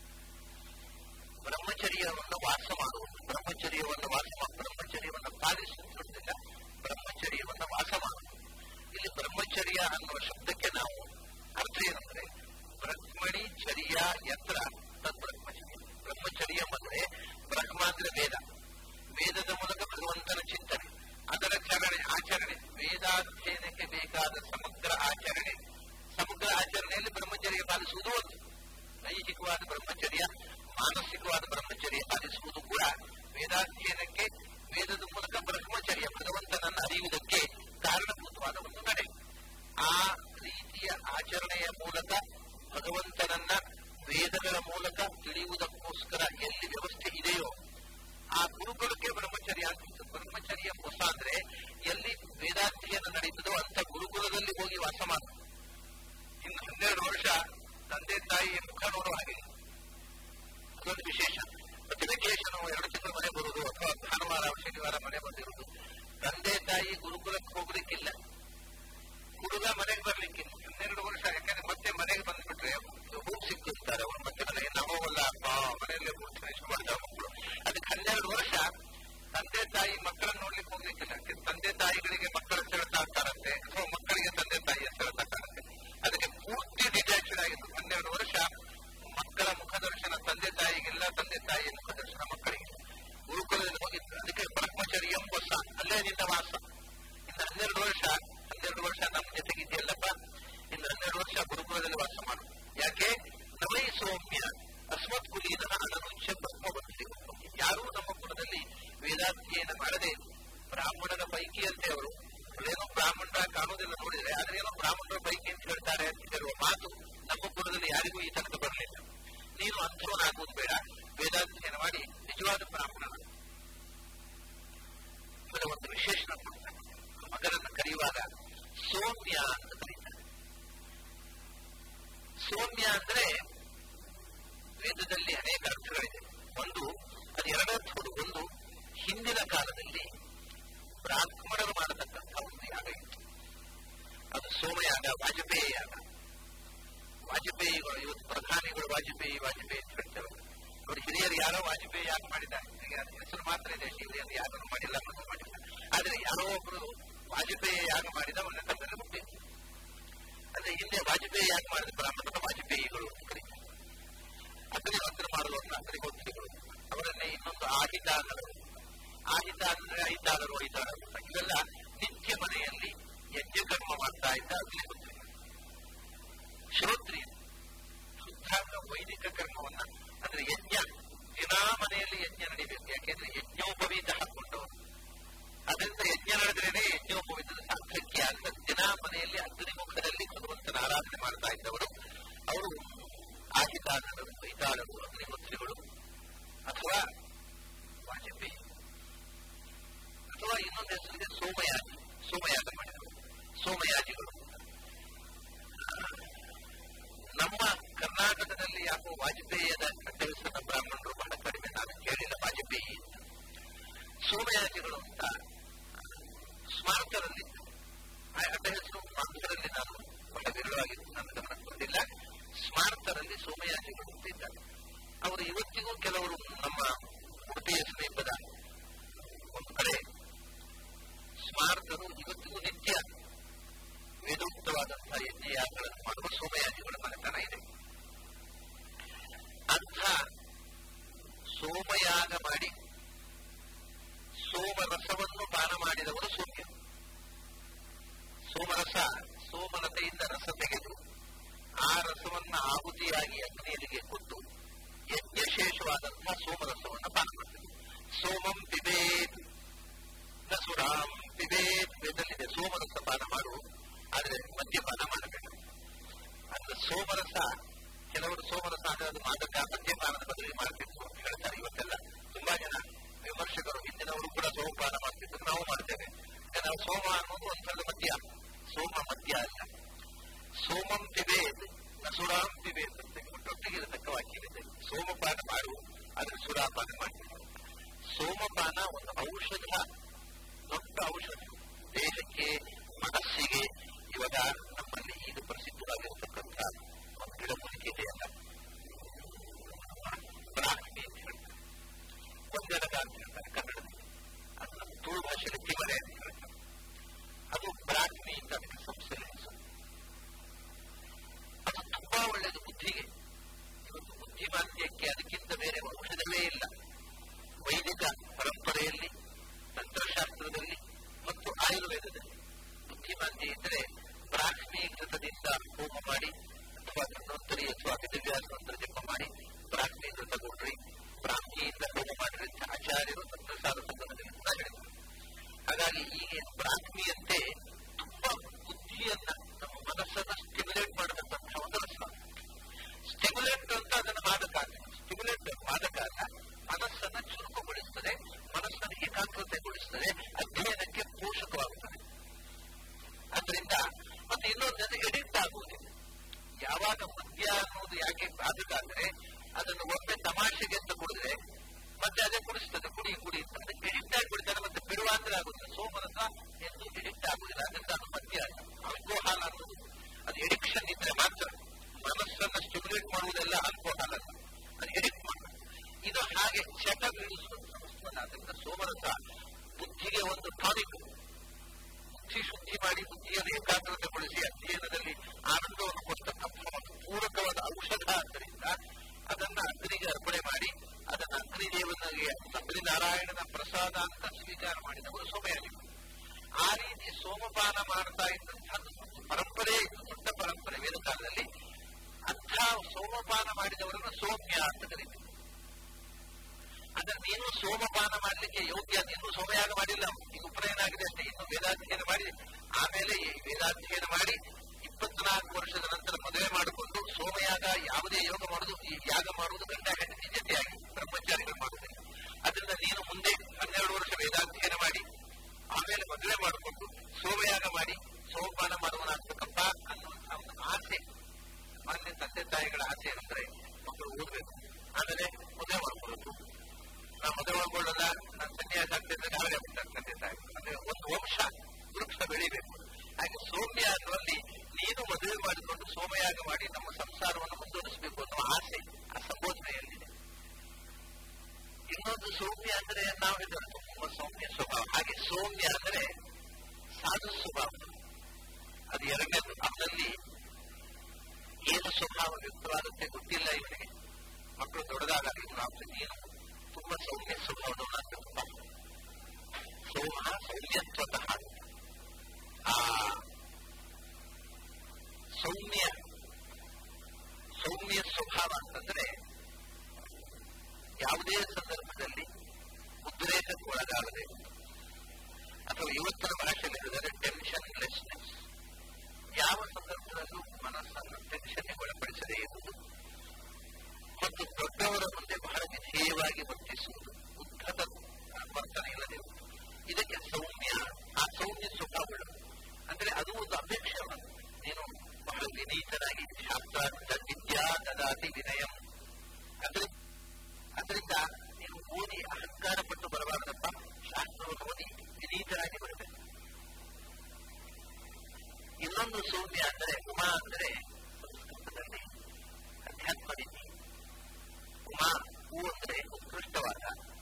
ಬ್ರಹ್ಮಚರ್ಯವನ್ನು ವಾಸ ಮಾಡುವುದು ಬ್ರಹ್ಮಚರ್ಯವನ್ನು ವಾಸ ಬ್ರಹ್ಮಚರ್ಯವನ್ನು ಪಾಲಿಸುವುದಿಲ್ಲ ಬ್ರಹ್ಮಚರ್ಯವನ್ನು ವಾಸ ಮಾಡುವುದು ಇಲ್ಲಿ ಬ್ರಹ್ಮಚರ್ಯ ಅನ್ನುವ ಶಬ್ದಕ್ಕೆ ನಾವು ಅರ್ಥ ಏನಂದ್ರೆ ಬ್ರಹ್ಮಣಿ ಚರ್ಯ ಯತ್ರ ತದ್ ಬ್ರಹ್ಮಚರ್ಯ ಬ್ರಹ್ಮಚರ್ಯ ಅಂದ್ರೆ ಬ್ರಹ್ಮ ಅಂದ್ರೆ ವೇದ ವೇದದ ಮೂಲಕ ಭಗವಂತನ ಚಿಂತನೆ ಅದರ ಚರಣೆ ಆಚರಣೆ ವೇದಾಧ್ಯಯನಕ್ಕೆ ಬೇಕಾದ ಸಮಗ್ರ ಆಚರಣೆ ಸಮಗ್ರ ಆಚರಣೆಯಲ್ಲಿ ಬ್ರಹ್ಮಚರ್ಯ ಪಾಲಿಸುವುದು ಒಂದು ದೈಹಿಕವಾದ ಬ್ರಹ್ಮಚರ್ಯ ಮಾನಸಿಕವಾದ ಬ್ರಹ್ಮಚರ್ಯ ಪಾಲಿಸುವುದು ಕೂಡ ವೇದಾಧ್ಯಯನಕ್ಕೆ ವೇದದ ಮೂಲಕ ಬ್ರಹ್ಮಚರ್ಯ ಭಗವಂತನನ್ನು ಅರಿಯುವುದಕ್ಕೆ ಕಾರಣಭೂತವಾದ ಒಂದು ನಡೆ ಆ ರೀತಿಯ ಆಚರಣೆಯ ಮೂಲಕ ಭಗವಂತನನ್ನ ವೇದಗಳ ಮೂಲಕ ತಿಳಿಯುವುದಕ್ಕೋಸ್ಕರ ಎಲ್ಲಿ ವ್ಯವಸ್ಥೆ ಇದೆಯೋ ಆ ಗುರುಕುಲಕ್ಕೆ ಬ್ರಹ್ಮಚರ್ಯ ಅಂತ ಬ್ರಹ್ಮಚರ್ಯ ಹೊಸ ಅಂದ್ರೆ ಎಲ್ಲಿ ವೇದಾಧ್ಯಯನ ನಡೀತದೋ ಅಂತ ಗುರುಕುಲದಲ್ಲಿ ಹೋಗಿ ವಾಸ ಮಾಡ ಇನ್ನು ಹನ್ನೆರಡು ವರ್ಷ ತಂದೆ ತಾಯಿಯ ಮುಖ ನೋಡುವ ಹಾಗೆ ಅದೊಂದು ವಿಶೇಷ ಪ್ರತಿ ವೆಕೇಶನ್ ಎರಡು ತಿಂಗಳು ಮನೆ ಬರುವುದು ಅಥವಾ ಭಾನುವಾರ ಶನಿವಾರ ಮನೆ ಬಂದಿರುವುದು ತಂದೆ ತಾಯಿ ಗುರುಕುಲಕ್ಕೆ ಹೋಗ್ಲಿಕ್ಕಿಲ್ಲ ಹುಡುಗ ಮನೆಗೆ ಬರ್ಲಿಕ್ಕಿಲ್ಲ ಹನ್ನೆರಡು ವರ್ಷ ಯಾಕಂದ್ರೆ ಮತ್ತೆ ಮನೆಗೆ ಬಂದ್ಬಿಟ್ರೆ ಹೂಪ್ ಸಿಕ್ಕಿರ್ತಾರೆ ಅವ್ರು ಮತ್ತೆ ಮನೆಗೆ ನಾವು ಹೋಗಲ್ಲ ಅಪ್ಪ ಮನೆಯಲ್ಲೇ ಕೂರ್ತಾರೆ ಇಷ್ಟು ಮಾಡ್ತಾರೆ ಮಕ್ಕಳು ಅದಕ್ಕೆ ಹನ್ನೆರಡು ವರ್ಷ ತಂದೆ ತಾಯಿ ಮಕ್ಕಳನ್ನು ನೋಡ್ಲಿಕ್ಕೆ ಹೋಗ್ಲಿಕ್ಕಿಲ್ಲ ತಂದೆ ತಾಯಿಗಳಿಗೆ ಮಕ್ಕಳ ಸೆಳೆತ ಆಗ್ತಾರಂತೆ ಅಥವಾ ಮಕ್ಕಳಿಗೆ ತಂದೆ ತಾಯಿಯ ಸೆಳೆತ ಕಾಣುತ್ತೆ ಅದಕ್ಕೆ ಪೂರ್ತಿ ಡಿಟ್ಯಾಚ್ಡ್ ಆಗಿತ್ತು ಹನ್ನೆರಡು ವರ್ಷ ಮಕ್ಕಳ ಮುಖದರ್ಶನ ತಂದೆ ತಾಯಿಗೆಲ್ಲ ತಂದೆ ತಾಯಿಯ ಮುಖದರ್ಶನ ಮಕ್ಕಳಿಗೆ ಗುರುಕುಲದಲ್ಲಿ ಹೋಗಿತ್ತು ಅದಕ್ಕೆ ಬ್ರಹ್ಮಚರ್ಯ ಹೊಸ ಅಲ್ಲೇ ನಿನ್ನ ವಾಸ ಇನ್ನು ಹನ್ನೆರಡು ವರ್ಷ ಹನ್ನೆರಡು ವರ್ಷ ನಮ್ಮ ಜೊತೆಗಿದೆಯಲ್ಲಪ್ಪ ಇನ್ನು ಹನ್ನೆರಡು ವರ್ಷ ಗುರುಕುಲದಲ್ಲಿ ವಾಸ ಮಾಡು ಯಾಕೆ ನಮೈ ಸೌಮ್ಯ ಅಸ್ಮತ್ ಕುಲೀನ ಅನನುಚ್ಯ ಬ್ರಹ್ಮ ಬಂದಿದೆ ಯಾರೂ ನಮ್ಮ ಕುಲದಲ್ಲಿ ವೇದಾಧ್ಯಯನ ಮಾಡದೆ ಬ್ರಾಹ್ಮಣರ ಪೈಕಿಯಂತೆ ಅವರು ಏನೋ ಬ್ರಾಹ್ಮಣರ ಕಾಣುವುದಿಲ್ಲ ನೋಡಿದ್ರೆ ಆದ್ರೆ ಏನೋ ಬ್ರಾಹ್ಮಣರ ಪೈಕಿ ಅಂತ ಹೇಳ್ತಾರೆ ಅಂತ ಹೇಳುವ ಮಾತು ನಮ್ಮ ಕುಲದಲ್ಲಿ ಯಾರಿಗೂ ಈ ತನಕ ಬರಲಿಲ್ಲ ನೀನು ಅಂಥವನಾಗುವುದು ಬೇಡ ವೇದಾಧ್ಯಯನ ಮಾಡಿ ನಿಜವಾದ ಬ್ರಾಹ್ಮಣ ಇದರ ಒಂದು ವಿಶೇಷಣ ಕೊಡ್ತಾರೆ ಮಗನನ್ನು ಕರೆಯುವಾಗ ಸೌಮ್ಯ ಅಂತ ಕರೀತಾರೆ ಸೌಮ್ಯ ಅಂದ್ರೆ ವೇದದಲ್ಲಿ ಅನೇಕ ಅರ್ಥಗಳಿದೆ ಒಂದು ಅದು ಎರಡರ್ಥಗಳು ಒಂದು ಹಿಂದಿನ ಕಾಲದಲ್ಲಿ ಬ್ರಾಹ್ಮಣರು ಮಾಡತಕ್ಕಂಥ ಒಂದು ಯಾಗ ಇತ್ತು ಅದು ಸೋಮಯಾಗ ವಾಜಪೇಯಿ ಯಾಗ ವಾಜಪೇಯಿಗಳು ಇವತ್ತು ಪ್ರಧಾನಿಗಳು ವಾಜಪೇಯಿ ವಾಜಪೇಯಿ ಅಂತ ಹೇಳ್ತೇವೆ ನೋಡಿ ಹಿರಿಯರು ಯಾರೋ ವಾಜಪೇಯಿ ಯಾಗ ಮಾಡಿದ್ದಾರೆ ಹೆಸರು ಮಾತ್ರ ಇದೆ ಹಿರಿಯರು ಯಾರು ಮಾಡಿಲ್ಲ ಅನ್ನೋದು ಮಾಡಿಲ್ಲ ಆದ್ರೆ ಯಾರೋ ಒಬ್ರು ವಾಜಪೇಯಿ ಯಾಗ ಮಾಡಿದ ಅವನ ಕನ್ನಡ ಹುಟ್ಟಿ ಅಂದ್ರೆ ಹಿಂದೆ ವಾಜಪೇಯಿ ಯಾಗ ಮಾಡಿದ ಬ್ರಾಹ್ಮಣರ ವಾಜಪೇಯಿಗಳು ಅಂತ ಕರೀತಾರೆ ಅಗ್ನಿಹೋತ್ರ ಮಾಡುವಂತ ಅಗ್ನಿಹೋತ್ರಿಗಳು ಅವರನ್ನೇ ಇನ್ನೊಂದು ಆಹಿತಾನರು ಆಹಿತ ಅಂದ್ರೆ ಐತಾಳರು ಐತಾಳರು ಇವೆಲ್ಲ ಮಾಡ್ತಾ ಇದ್ದವರು ಅವರು ಆದಿಕಾರರು ಮೈತಾಳರು ಅಗ್ನಿಹೋತ್ರಿಗಳು ಅಥವಾ ವಾಜಪೇಯಿ ಅಥವಾ ಇನ್ನೊಂದು ಹೆಸರಿದೆ ಸೋಮಯಾಜಿ ಸೋಮಯಾಗ ಮಾಡಿದರು ಸೋಮಯಾಜಿಗಳು ನಮ್ಮ ಕರ್ನಾಟಕದಲ್ಲಿ ಯಾಕೋ ವಾಜಪೇಯಿಯದ ಅಡ್ಡ ಹೆಸರನ್ನ ಬ್ರಾಹ್ಮಣರು ಬಹಳ ಕಡಿಮೆ ನಾನು ಕೇಳಿಲ್ಲ ವಾಜಪೇಯಿ ಅಂತ ಸೋಮಯಾಜಿಗಳು ಅಂತ ಸ್ಮಾರಕದಲ್ಲಿ ಅಡ್ಡ ಹೆಸರು ಸ್ಮಾರಕದಲ್ಲಿ ನಾನು ಬಹಳ ವಿರಳವಾಗಿದ್ದು ನನ್ನ ಗಮನಕ್ಕೆ ಬಂದಿಲ್ಲ ಸ್ಮಾರಕದಲ್ಲಿ ಸೋಮಯಾಜಿಗಳು ಇದ್ದಾರೆ ಅವರು ಇವತ್ತಿಗೂ ಕೆಲವರು ನಮ್ಮ ಉಡುಪಿಯ ಸಮೀಪದ ಒಂದು ಕಡೆ ಸ್ಮಾರಕರು ಇವತ್ತಿಗೂ ನಿತ್ಯ ವೇದೋಕ್ತವಾದಂತಹ ಯಜ್ಞಯಾಗಗಳನ್ನು ಮಾಡುವ ಸೋಮಯಾಜಿಗಳ ಮನೆತನ ಇದೆ ಅಂಥ ಸೋಮಯಾಗ ಮಾಡಿ ಸೋಮರಸವನ್ನು ಪಾನ ಮಾಡಿದವರು ಸೌಮ್ಯ ಸೋಮರಸ ಸೋಮಲತೆಯಿಂದ ರಸ ತೆಗೆದು ಆ ರಸವನ್ನ ಆಹುತಿಯಾಗಿ ಅಗ್ನಿಯರಿಗೆ ಕೊಟ್ಟು ಯಜ್ಞಶೇಷವಾದಂತಹ ಸೋಮರಸವನ್ನು ಪಾನ ಮಾಡ್ತಾರೆ ಸೋಮಂ ಪಿಬೇತ್ ನಸುರಾಂ ಪಿಬೇತ್ ವೇದಲ್ಲಿದೆ ಸೋಮರಸ ಪಾನ ಮಾಡು ಆದರೆ ಮದ್ಯಪಾನ ಮಾಡಬೇಡ ಅಂದ್ರೆ ಸೋಮರಸ ಕೆಲವರು ಸೋಮರಸ ಅಂದ್ರೆ ಅದು ಮಾದಕ ಮದ್ಯಪಾನದ ಬದಲಿಗೆ ಮಾಡಬೇಕು ಅಂತ ಹೇಳ್ತಾರೆ ಇವತ್ತೆಲ್ಲ ತುಂಬಾ ಜನ ವಿಮರ್ಶಕರು ಹಿಂದಿನವರು ಕೂಡ ಸೋಮಪಾನ ಮಾಡ್ತಿದ್ರು ನಾವು ಮಾಡ್ತೇವೆ ನಾವು ಸೋಮ ಅನ್ನೋದು ಒಂಥರದ ಮದ್ಯ ಸೋಮ ಮದ್ಯ ಅಲ್ಲ ಸೋಮಂ ಪಿಬೇತ್ ನಸುರಾಂ ಪಿಬೇತ್ ಅಂತ ಒಟ್ಟೊಟ್ಟಿಗೆ ಇರತಕ್ಕ ವಾಕ್ಯವಿದೆ ಸೋಮಪಾನ ಮಾಡು ಆದರೆ ಸುರಾಪಾನ ಮಾಡಬೇಕು ಸೋಮಪಾನ ಒಂದು ಔಷಧ ದೊಡ್ಡ ಔಷಧ ದೇಹಕ್ಕೆ ಮನಸ್ಸಿಗೆ ಇವಾಗ ನಮ್ಮಲ್ಲಿ ಈಗ ಪ್ರಸಿದ್ಧವಾಗಿರತಕ್ಕಂಥ ಒಂದು ಗಿಡಮೂಲಿಕೆ ಇದೆಯಲ್ಲ ಬ್ರಾಹ್ಮಿ ಅಂತ ಹೇಳ್ತಾರೆ ಒಂದೆರಗ ಅಂತ ಹೇಳ್ತಾರೆ ಕನ್ನಡದಲ್ಲಿ ಅದು ನಮ್ಮ ತುಳು ಭಾಷೆಯಲ್ಲಿ ತಿಮರೆ ಅಂತ ಹೇಳ್ತಾರೆ ಅದು ಬ್ರಾಹ್ಮಿ ಅಂತ ಅದಕ್ಕೆ ಸಂಸ್ಥೆಯಲ್ಲಿ ಹೆಸರು ಅದು ತುಂಬಾ ಒಳ್ಳೆಯದು ಬುದ್ಧಿಗೆ ಇವತ್ತು ಬುದ್ಧಿಮಾಂದ್ಯಕ್ಕೆ ಅದಕ್ಕಿಂತ ಬೇರೆ ಔಷಧವೇ ಇಲ್ಲ ವೈದಿಕ ಪರಂಪರೆಯಲ್ಲಿ ತಂತ್ರಶಾಸ್ತ್ರದಲ್ಲಿ ಮತ್ತು ಆಯುರ್ವೇದದಲ್ಲಿ ಬುದ್ಧಿಮಾಂದ್ಯ ಇದ್ದರೆ ಬ್ರಾಹ್ಮಿ ಘೃತದಿಂದ ಹೋಮ ಮಾಡಿ ಅಥವಾ ಧನ್ವಂತರಿ ಅಥವಾ ವೇದವ್ಯಾಸನಂತರ ಜಪ ಮಾಡಿ ಬ್ರಾಹ್ಮಿ ಘೃತ ಕೊಡ್ರಿ ಬ್ರಾಹ್ಮಿಯಿಂದ ಹೋಮ ಮಾಡಿರಿ ಅಂತ ಆಚಾರ್ಯರು ತಂತ್ರಸಾರ ಸಂಗಮದಲ್ಲಿ ಕೂಡ ಹೇಳಿದರು ಹಾಗಾಗಿ ಈಗ ಬ್ರಾಹ್ಮಿಯಂತೆ ತುಂಬಾ ಬುದ್ಧಿಯನ್ನ ನಮ್ಮ ಮನಸ್ಸನ್ನ ಸ್ಟಿಮ್ಯುಲೇಟ್ ಮಾಡತಕ್ಕಂತಹ ಒಂದು ರಸ ಸ್ಟಿಮ್ಯುಲೇಟ್ ಅಂತ ಅದನ್ನು ಮಾದಕ ಸ್ಟಿಮ್ಯುಲೇಟ್ ಮಾದಕ ಅಲ್ಲ ಮನಸ್ಸನ್ನ ಚುರುಕುಗೊಳಿಸ್ತದೆ ಮನಸ್ಸನ್ನು ಏಕಾಗ್ರತೆಗೊಳಿಸ್ತದೆ ಅಧ್ಯಯನಕ್ಕೆ ಪೋಷಕವಾಗುತ್ತದೆ ಅದರಿಂದ ಮತ್ತೆ ಇನ್ನೊಂದು ಎಡಿಕ್ಟ್ ಆಗುವುದಿಲ್ಲ ಯಾವಾಗ ಮದ್ಯ ಅನ್ನೋದು ಯಾಕೆ ಬಾಧಕ ಅಂದ್ರೆ ಅದನ್ನು ಒಮ್ಮೆ ತಮಾಷೆಗೆ ಅಂತ ಕುಡಿದ್ರೆ ಮತ್ತೆ ಅದೇ ಕುಡಿಸ್ತದೆ ಕುಡಿ ಕುಡಿ ಅಂತ ಅದಕ್ಕೆ ಎಡಿಕ್ಟ್ ಆಗಿಬಿಡ್ತಾರೆ ಮತ್ತೆ ಬಿಡುವ ಅಂದ್ರೆ ಆಗುದಿಲ್ಲ ಸೋಮರಸ ಎಂದು ಎಡಿಕ್ಟ್ ಆಗುದಿಲ್ಲ ಅದರಿಂದ ಅದು ಮದ್ಯ ಅಲ್ಲ ಆಲ್ಕೋಹಾಲ್ ಅನ್ನೋದು ಅದು ಎಡಿಕ್ಷನ್ ಇದ್ರೆ ಮಾತ್ರ ಮನಸ್ಸನ್ನ ಸ್ಟಿಮ್ಯುಲೇಟ್ ಮಾಡುವುದೆಲ್ಲ ಆಲ್ಕೋಹಾಲ್ ಅಲ್ಲ ಅದು ಎಡಿಕ್ಟ್ ಮಾಡುದು ಇದು ಹಾಗೆ ಚಟ ಬೀಳಿಸುವಂತ ವಸ್ತುವಲ್ಲ ಅದರಿಂದ ಸೋಮರಸ ಬುದ್ಧಿಗೆ ಒಂದು ಟಾನಿಕ್ ಬುದ್ಧಿ ಶುದ್ಧಿ ಮಾಡಿ ಬುದ್ಧಿಯನ್ನು ಏಕಾಗ್ರತೆಗೊಳಿಸಿ ಅಧ್ಯಯನದಲ್ಲಿ ಆನಂದವನ್ನು ಕೊಡ್ತಕ್ಕಂಥ ಒಂದು ಪೂರಕವಾದ ಔಷಧ ಆದ್ದರಿಂದ ಅದನ್ನ ಅಗ್ನಿಗೆ ಅರ್ಪಣೆ ಮಾಡಿ ಅದನ್ನ ಅಗ್ನಿದೇವನಿಗೆ ಅಗ್ನಿನಾರಾಯಣನ ಪ್ರಸಾದ ಅಂತ ಸ್ವೀಕಾರ ಮಾಡಿದವರು ಸೋಮಯಾಜಿಗಳು ಆ ರೀತಿ ಸೋಮಪಾನ ಮಾಡ್ತಾ ಇದ್ದಂತಹ ಒಂದು ಪರಂಪರೆ ಇತ್ತು ದೊಡ್ಡ ಪರಂಪರೆ ವೇದಕಾಲದಲ್ಲಿ ಅಂಥ ಸೋಮಪಾನ ಮಾಡಿದವರನ್ನು ಸೌಮ್ಯ ಅಂತ ಕರೀತೀವಿ ಅಂದ್ರೆ ನೀನು ಸೋಮಪಾನ ಮಾಡಲಿಕ್ಕೆ ಯೋಗ್ಯ ನೀನು ಸೋಮಯಾಗ ಮಾಡಿಲ್ಲ ಈಗ ಉಪನಯನ ಆಗಿದೆ ಅಷ್ಟೇ ಇನ್ನು ವೇದಾಧ್ಯಯನ ಮಾಡಿ ಆಮೇಲೆ ವೇದಾಧ್ಯಯನ ಮಾಡಿ ಇಪ್ಪತ್ನಾಲ್ಕು ವರ್ಷದ ನಂತರ ಮದುವೆ ಮಾಡಿಕೊಂಡು ಸೋಮಯಾಗ ಯಾವುದೇ ಯೋಗ ಮಾಡುವುದು ಈ ಯಾಗ ಮಾಡುವುದು ಗಂಡ ಹೆಂಡತಿ ಜೊತೆಯಾಗಿ ಬ್ರಹ್ಮಚಾರಿಗಳು ಮಾಡುವುದಿಲ್ಲ ಅದರಿಂದ ನೀನು ಮುಂದೆ ಹನ್ನೆರಡು ವರ್ಷ ವೇದಾಧ್ಯಯನ ಮಾಡಿ ಆಮೇಲೆ ಮದುವೆ ಮಾಡಿಕೊಂಡು ಸೋಮಯಾಗ ಮಾಡಿ ಸೋಮಪಾನ ಮಾಡುವನಾಗ್ಬೇಕಪ್ಪ ಅನ್ನುವಂತಹ ಒಂದು ಆಸೆ ಮಾನ್ಯ ತಂದೆ ತಾಯಿಗಳ ಆಸೆ ಅಂದ್ರೆ ಮಕ್ಕಳು ಓದಬೇಕು ಆಮೇಲೆ ಮದುವೆ ಮಾಡ್ಕೊಳ್ಬೇಕು ನಾವು ಮದುವೆ ಮಾಡ್ಕೊಳ್ಳೋದ ನಾನು ಸನ್ಯಾಸ ಆಗ್ತಿದ್ರೆ ನಾವೇ ಆಗ್ತಾರೆ ತಂದೆ ತಾಯಿ ಅಂದ್ರೆ ಒಂದು ವಂಶ ವೃಕ್ಷ ಬೆಳಿಬೇಕು ಹಾಗೆ ಸೌಮ್ಯ ಅದರಲ್ಲಿ ನೀನು ಮದುವೆ ಮಾಡಿಕೊಂಡು ಸೋಮಯಾಗ ಮಾಡಿ ನಮ್ಮ ಸಂಸಾರವನ್ನು ಮುಂದುವರಿಸಬೇಕು ಅನ್ನುವ ಆಸೆ ಆ ಸಂಬೋಧನೆಯಲ್ಲಿದೆ ಇನ್ನೊಂದು ಸೌಮ್ಯ ಅಂದ್ರೆ ನಾವು ಹೇಳಿದ್ರೆ ತುಂಬಾ ಸೌಮ್ಯ ಸ್ವಭಾವ ಹಾಗೆ ಸೌಮ್ಯ ಅಂದ್ರೆ ಸಾಧು ಸ್ವಭಾವ ಅದು ಎರಡನೇದು ಅದರಲ್ಲಿ ಏನು ಸ್ವಭಾವ ವ್ಯಕ್ತವಾಗುತ್ತೆ ಗೊತ್ತಿಲ್ಲ ಇವನಿಗೆ ಮಕ್ಕಳು ದೊಡ್ಡದಾಗ ಇವನು ನೀನು ತುಂಬಾ ಸೌಮ್ಯ ಸ್ವಭಾವದವನಾಗಬೇಕಪ್ಪ ಸೋಮ ಸೌಮ್ಯತ್ವತಃ ಆ ಸೌಮ್ಯ ಸೌಮ್ಯ ಸ್ವಭಾವ ಅಂತಂದ್ರೆ ಯಾವುದೇ ಸಂದರ್ಭದಲ್ಲಿ ಉದ್ರೇಕಕ್ಕೆ ಒಳಗಾಗದೆ ಅಥವಾ ಇವತ್ತಿನ ಭಾಷೆಯಲ್ಲಿ ಹೇಳಿದರೆ ಟೆನ್ಷನ್ ಲೆಸ್ನೆಸ್ ಯಾವ ಸಂದರ್ಭದಲ್ಲೂ ಮನಸ್ಸನ್ನು ಇನ್ನೊಂದು ಸೌಮ್ಯ ಅಂದರೆ ಉಮಾ ಅಂದರೆ ಸಂಸ್ಕೃತದಲ್ಲಿ ಅಧ್ಯಾತ್ಮ ರೀತಿ ಉಮಾ ಹೂ ಅಂದರೆ ಉತ್ಕೃಷ್ಟವಾದ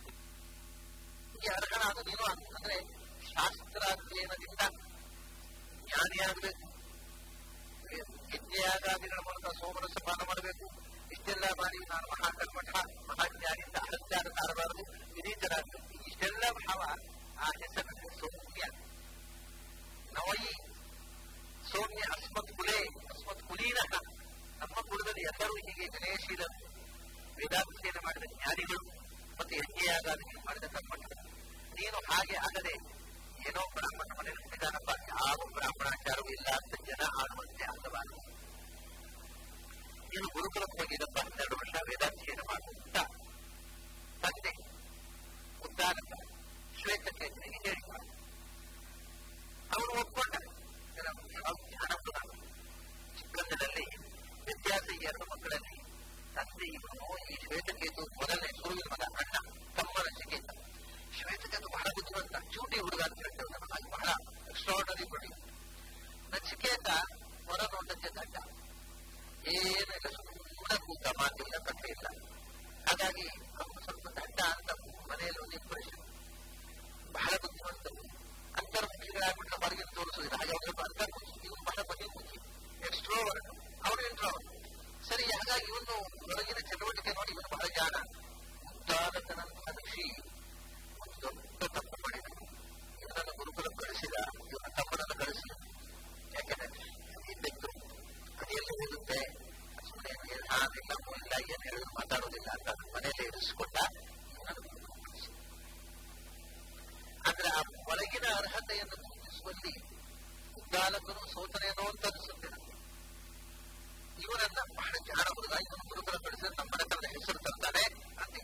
ಈ ಅರ್ಹನಾದ ನೀನು ಅಂದ್ರೆ ಶಾಸ್ತ್ರಾಧ್ಯಯನದಿಂದ ಜ್ಞಾನಿಯಾಗಬೇಕು ವಿದ್ಯೆಯಾಗಾದಿಗಳ ಮೂಲಕ ಸೋಮರಸ ಪಾನ ಮಾಡಬೇಕು ಇಷ್ಟೆಲ್ಲ ಮಾಡಿ ನಾನು ಮಹಾಕರ್ಮಠ ಮಹಾಜ್ಞಾನಿಯಿಂದ ಅಹತ್ಯಾಗ ತಾರಬಾರದು ವಿನೀತರಾಗಬೇಕು ಇಷ್ಟೆಲ್ಲ ಭಾವ ಆ ಹೆಸರಿನಲ್ಲಿ ಸೌಮ್ಯ ನವಯಿ ಸೌಮ್ಯ ಅಸ್ಮತ್ ಕುಲೇ ಅಸ್ಮತ್ ಕುಲೀನಃ ನಮ್ಮ ಕುಲದಲ್ಲಿ ಎಲ್ಲರೂ ಹೀಗೆ ವಿನಯಶೀಲರು ವೇದಾಧ್ಯಯನ ಮಾಡಿದ ಜ್ಞಾನಿಗಳು ಮತ್ತು ಯಜ್ಞೆಯಾಗಾದಿಗಳು ಮಾಡಿದ ಕರ್ಮಠರು ನೀನು ಹಾಗೆ ಆಗದೆ ಏನೋ ಬ್ರಾಹ್ಮಣ ಮನೆಯಲ್ಲಿ ಹುಟ್ಟಿದಾನಪ್ಪ ಯಾವ ಬ್ರಾಹ್ಮಣಾಚಾರವೂ ಇಲ್ಲ ಅಂತ ಜನ ಆಡುವಂತೆ ಆಗಬಾರದು ನೀನು ಗುರುಕುಲಕ್ಕೆ ಹೋಗಿದ್ದಪ್ಪ ಹನ್ನೆರಡು ವರ್ಷ ವೇದಾಧ್ಯಯನ ಮಾಡುವಂತ ತಂದೆ ಉದ್ದಾನಕ ಶ್ವೇತಕೇತನಿಗೆ ಹೇಳಿದ ಅವನು ಒಪ್ಕೊಂಡ ಜ್ಞಾನಪುರ ಚಿಕ್ಕಂದಿನಲ್ಲಿ ವ್ಯತ್ಯಾಸ ಈ ಎರಡು ಮಕ್ಕಳಲ್ಲಿ ತಂದೆ ಇವನು ಈ ಶ್ವೇತಕೇತು ಮೊದಲನೇ ಸುರುವಿನ ಮಗ ಅಣ್ಣ ತಮ್ಮನ ಚಿಕೇತ ಶ್ವೇತಕೇತು ಬಹಳ ಬುದ್ಧಿವಂತ ಚೂಟಿ ಹುಡುಗ ಅಂತ ಹೇಳ್ತೇವೆ ಅದು ಬಹಳ ಎಕ್ಸ್ಟ್ರಾರ್ಡನರಿ ಬಡಿ ನಚಿಕೇತ ಹೊರ ನೋಟಕ್ಕೆ ದಡ್ಡ ಏನಿಲ್ಲ ಸುಮ್ಮನೆ ಕೂತ ಮಾತಿಲ್ಲ ಕಥೆ ಇಲ್ಲ ಹಾಗಾಗಿ ಅವನು ಸ್ವಲ್ಪ ದಡ್ಡ ಅಂತ ಮನೆಯಲ್ಲಿ ಒಂದು ಇಂಪ್ರೆಷನ್ ಬಹಳ ಬುದ್ಧಿವಂತರು ಅಂತರ್ಮುಖಿಗಳಾಗ್ಬಿಟ್ರೆ ಹೊರಗಿನ ತೋರಿಸೋದಿಲ್ಲ ಹಾಗೆ ಅವ್ರು ಅಂತರ್ಮುಖಿ ಇವನು ಬಹಳ ಬದಿಮುಖಿ ಎಕ್ಸ್ಟ್ರೋವರ್ಟ್ ಅವನು ಇಂಟ್ರೋವರ್ಟ್ ಸರಿ ಹಾಗಾಗಿ ಇವನು ಹೊರಗಿನ ಚಟುವಟಿಕೆ ನೋಡಿ ಇವನು ಬಹಳ ಜಾಣ ಉದ್ದಾಲಕನಂತಹ ಋಷಿ ಒಂದು ದೊಡ್ಡ ತಪ್ಪು ಮಾಡಿದ ಇವನನ್ನು ಗುರುಕುಲ ಕಳಿಸಿದ ಇವನ ತಮ್ಮನನ್ನು ಕಳಿಸಿದ ಯಾಕೆಂದ್ರೆ ಇದ್ದದ್ದು ಅದೇನು ಹೋಗುತ್ತೆ ಸುಮ್ಮನೆ ಏನು ಹಾಗಿಲ್ಲ ಇಲ್ಲ ಏನು ಹೇಳಿದ್ರು ಮಾತಾಡೋದಿಲ್ಲ ಅಂತ ಮನೆಯಲ್ಲೇ ಇರಿಸಿಕೊಂಡ ಇವನನ್ನು ಕಳಿಸಿದ ಅಂದ್ರೆ ಆ ಒಳಗಿನ ಅರ್ಹತೆಯನ್ನು ಗುರುತಿಸುವಲ್ಲಿ ಉದ್ದಾಲಕನು ಸೋತನೇನೋ ಅಂತ ಅನಿಸುತ್ತೆ ಇವನನ್ನ ಬಹಳ ಜ್ಞಾನ ಹುಡುಗ ಇವನು ಗುರುಗಳ ಕಳಿಸಿದ್ರೆ ನಮ್ಮ ಮನೆತನದ ಹೆಸರು ತರ್ತಾನೆ ಅಂತ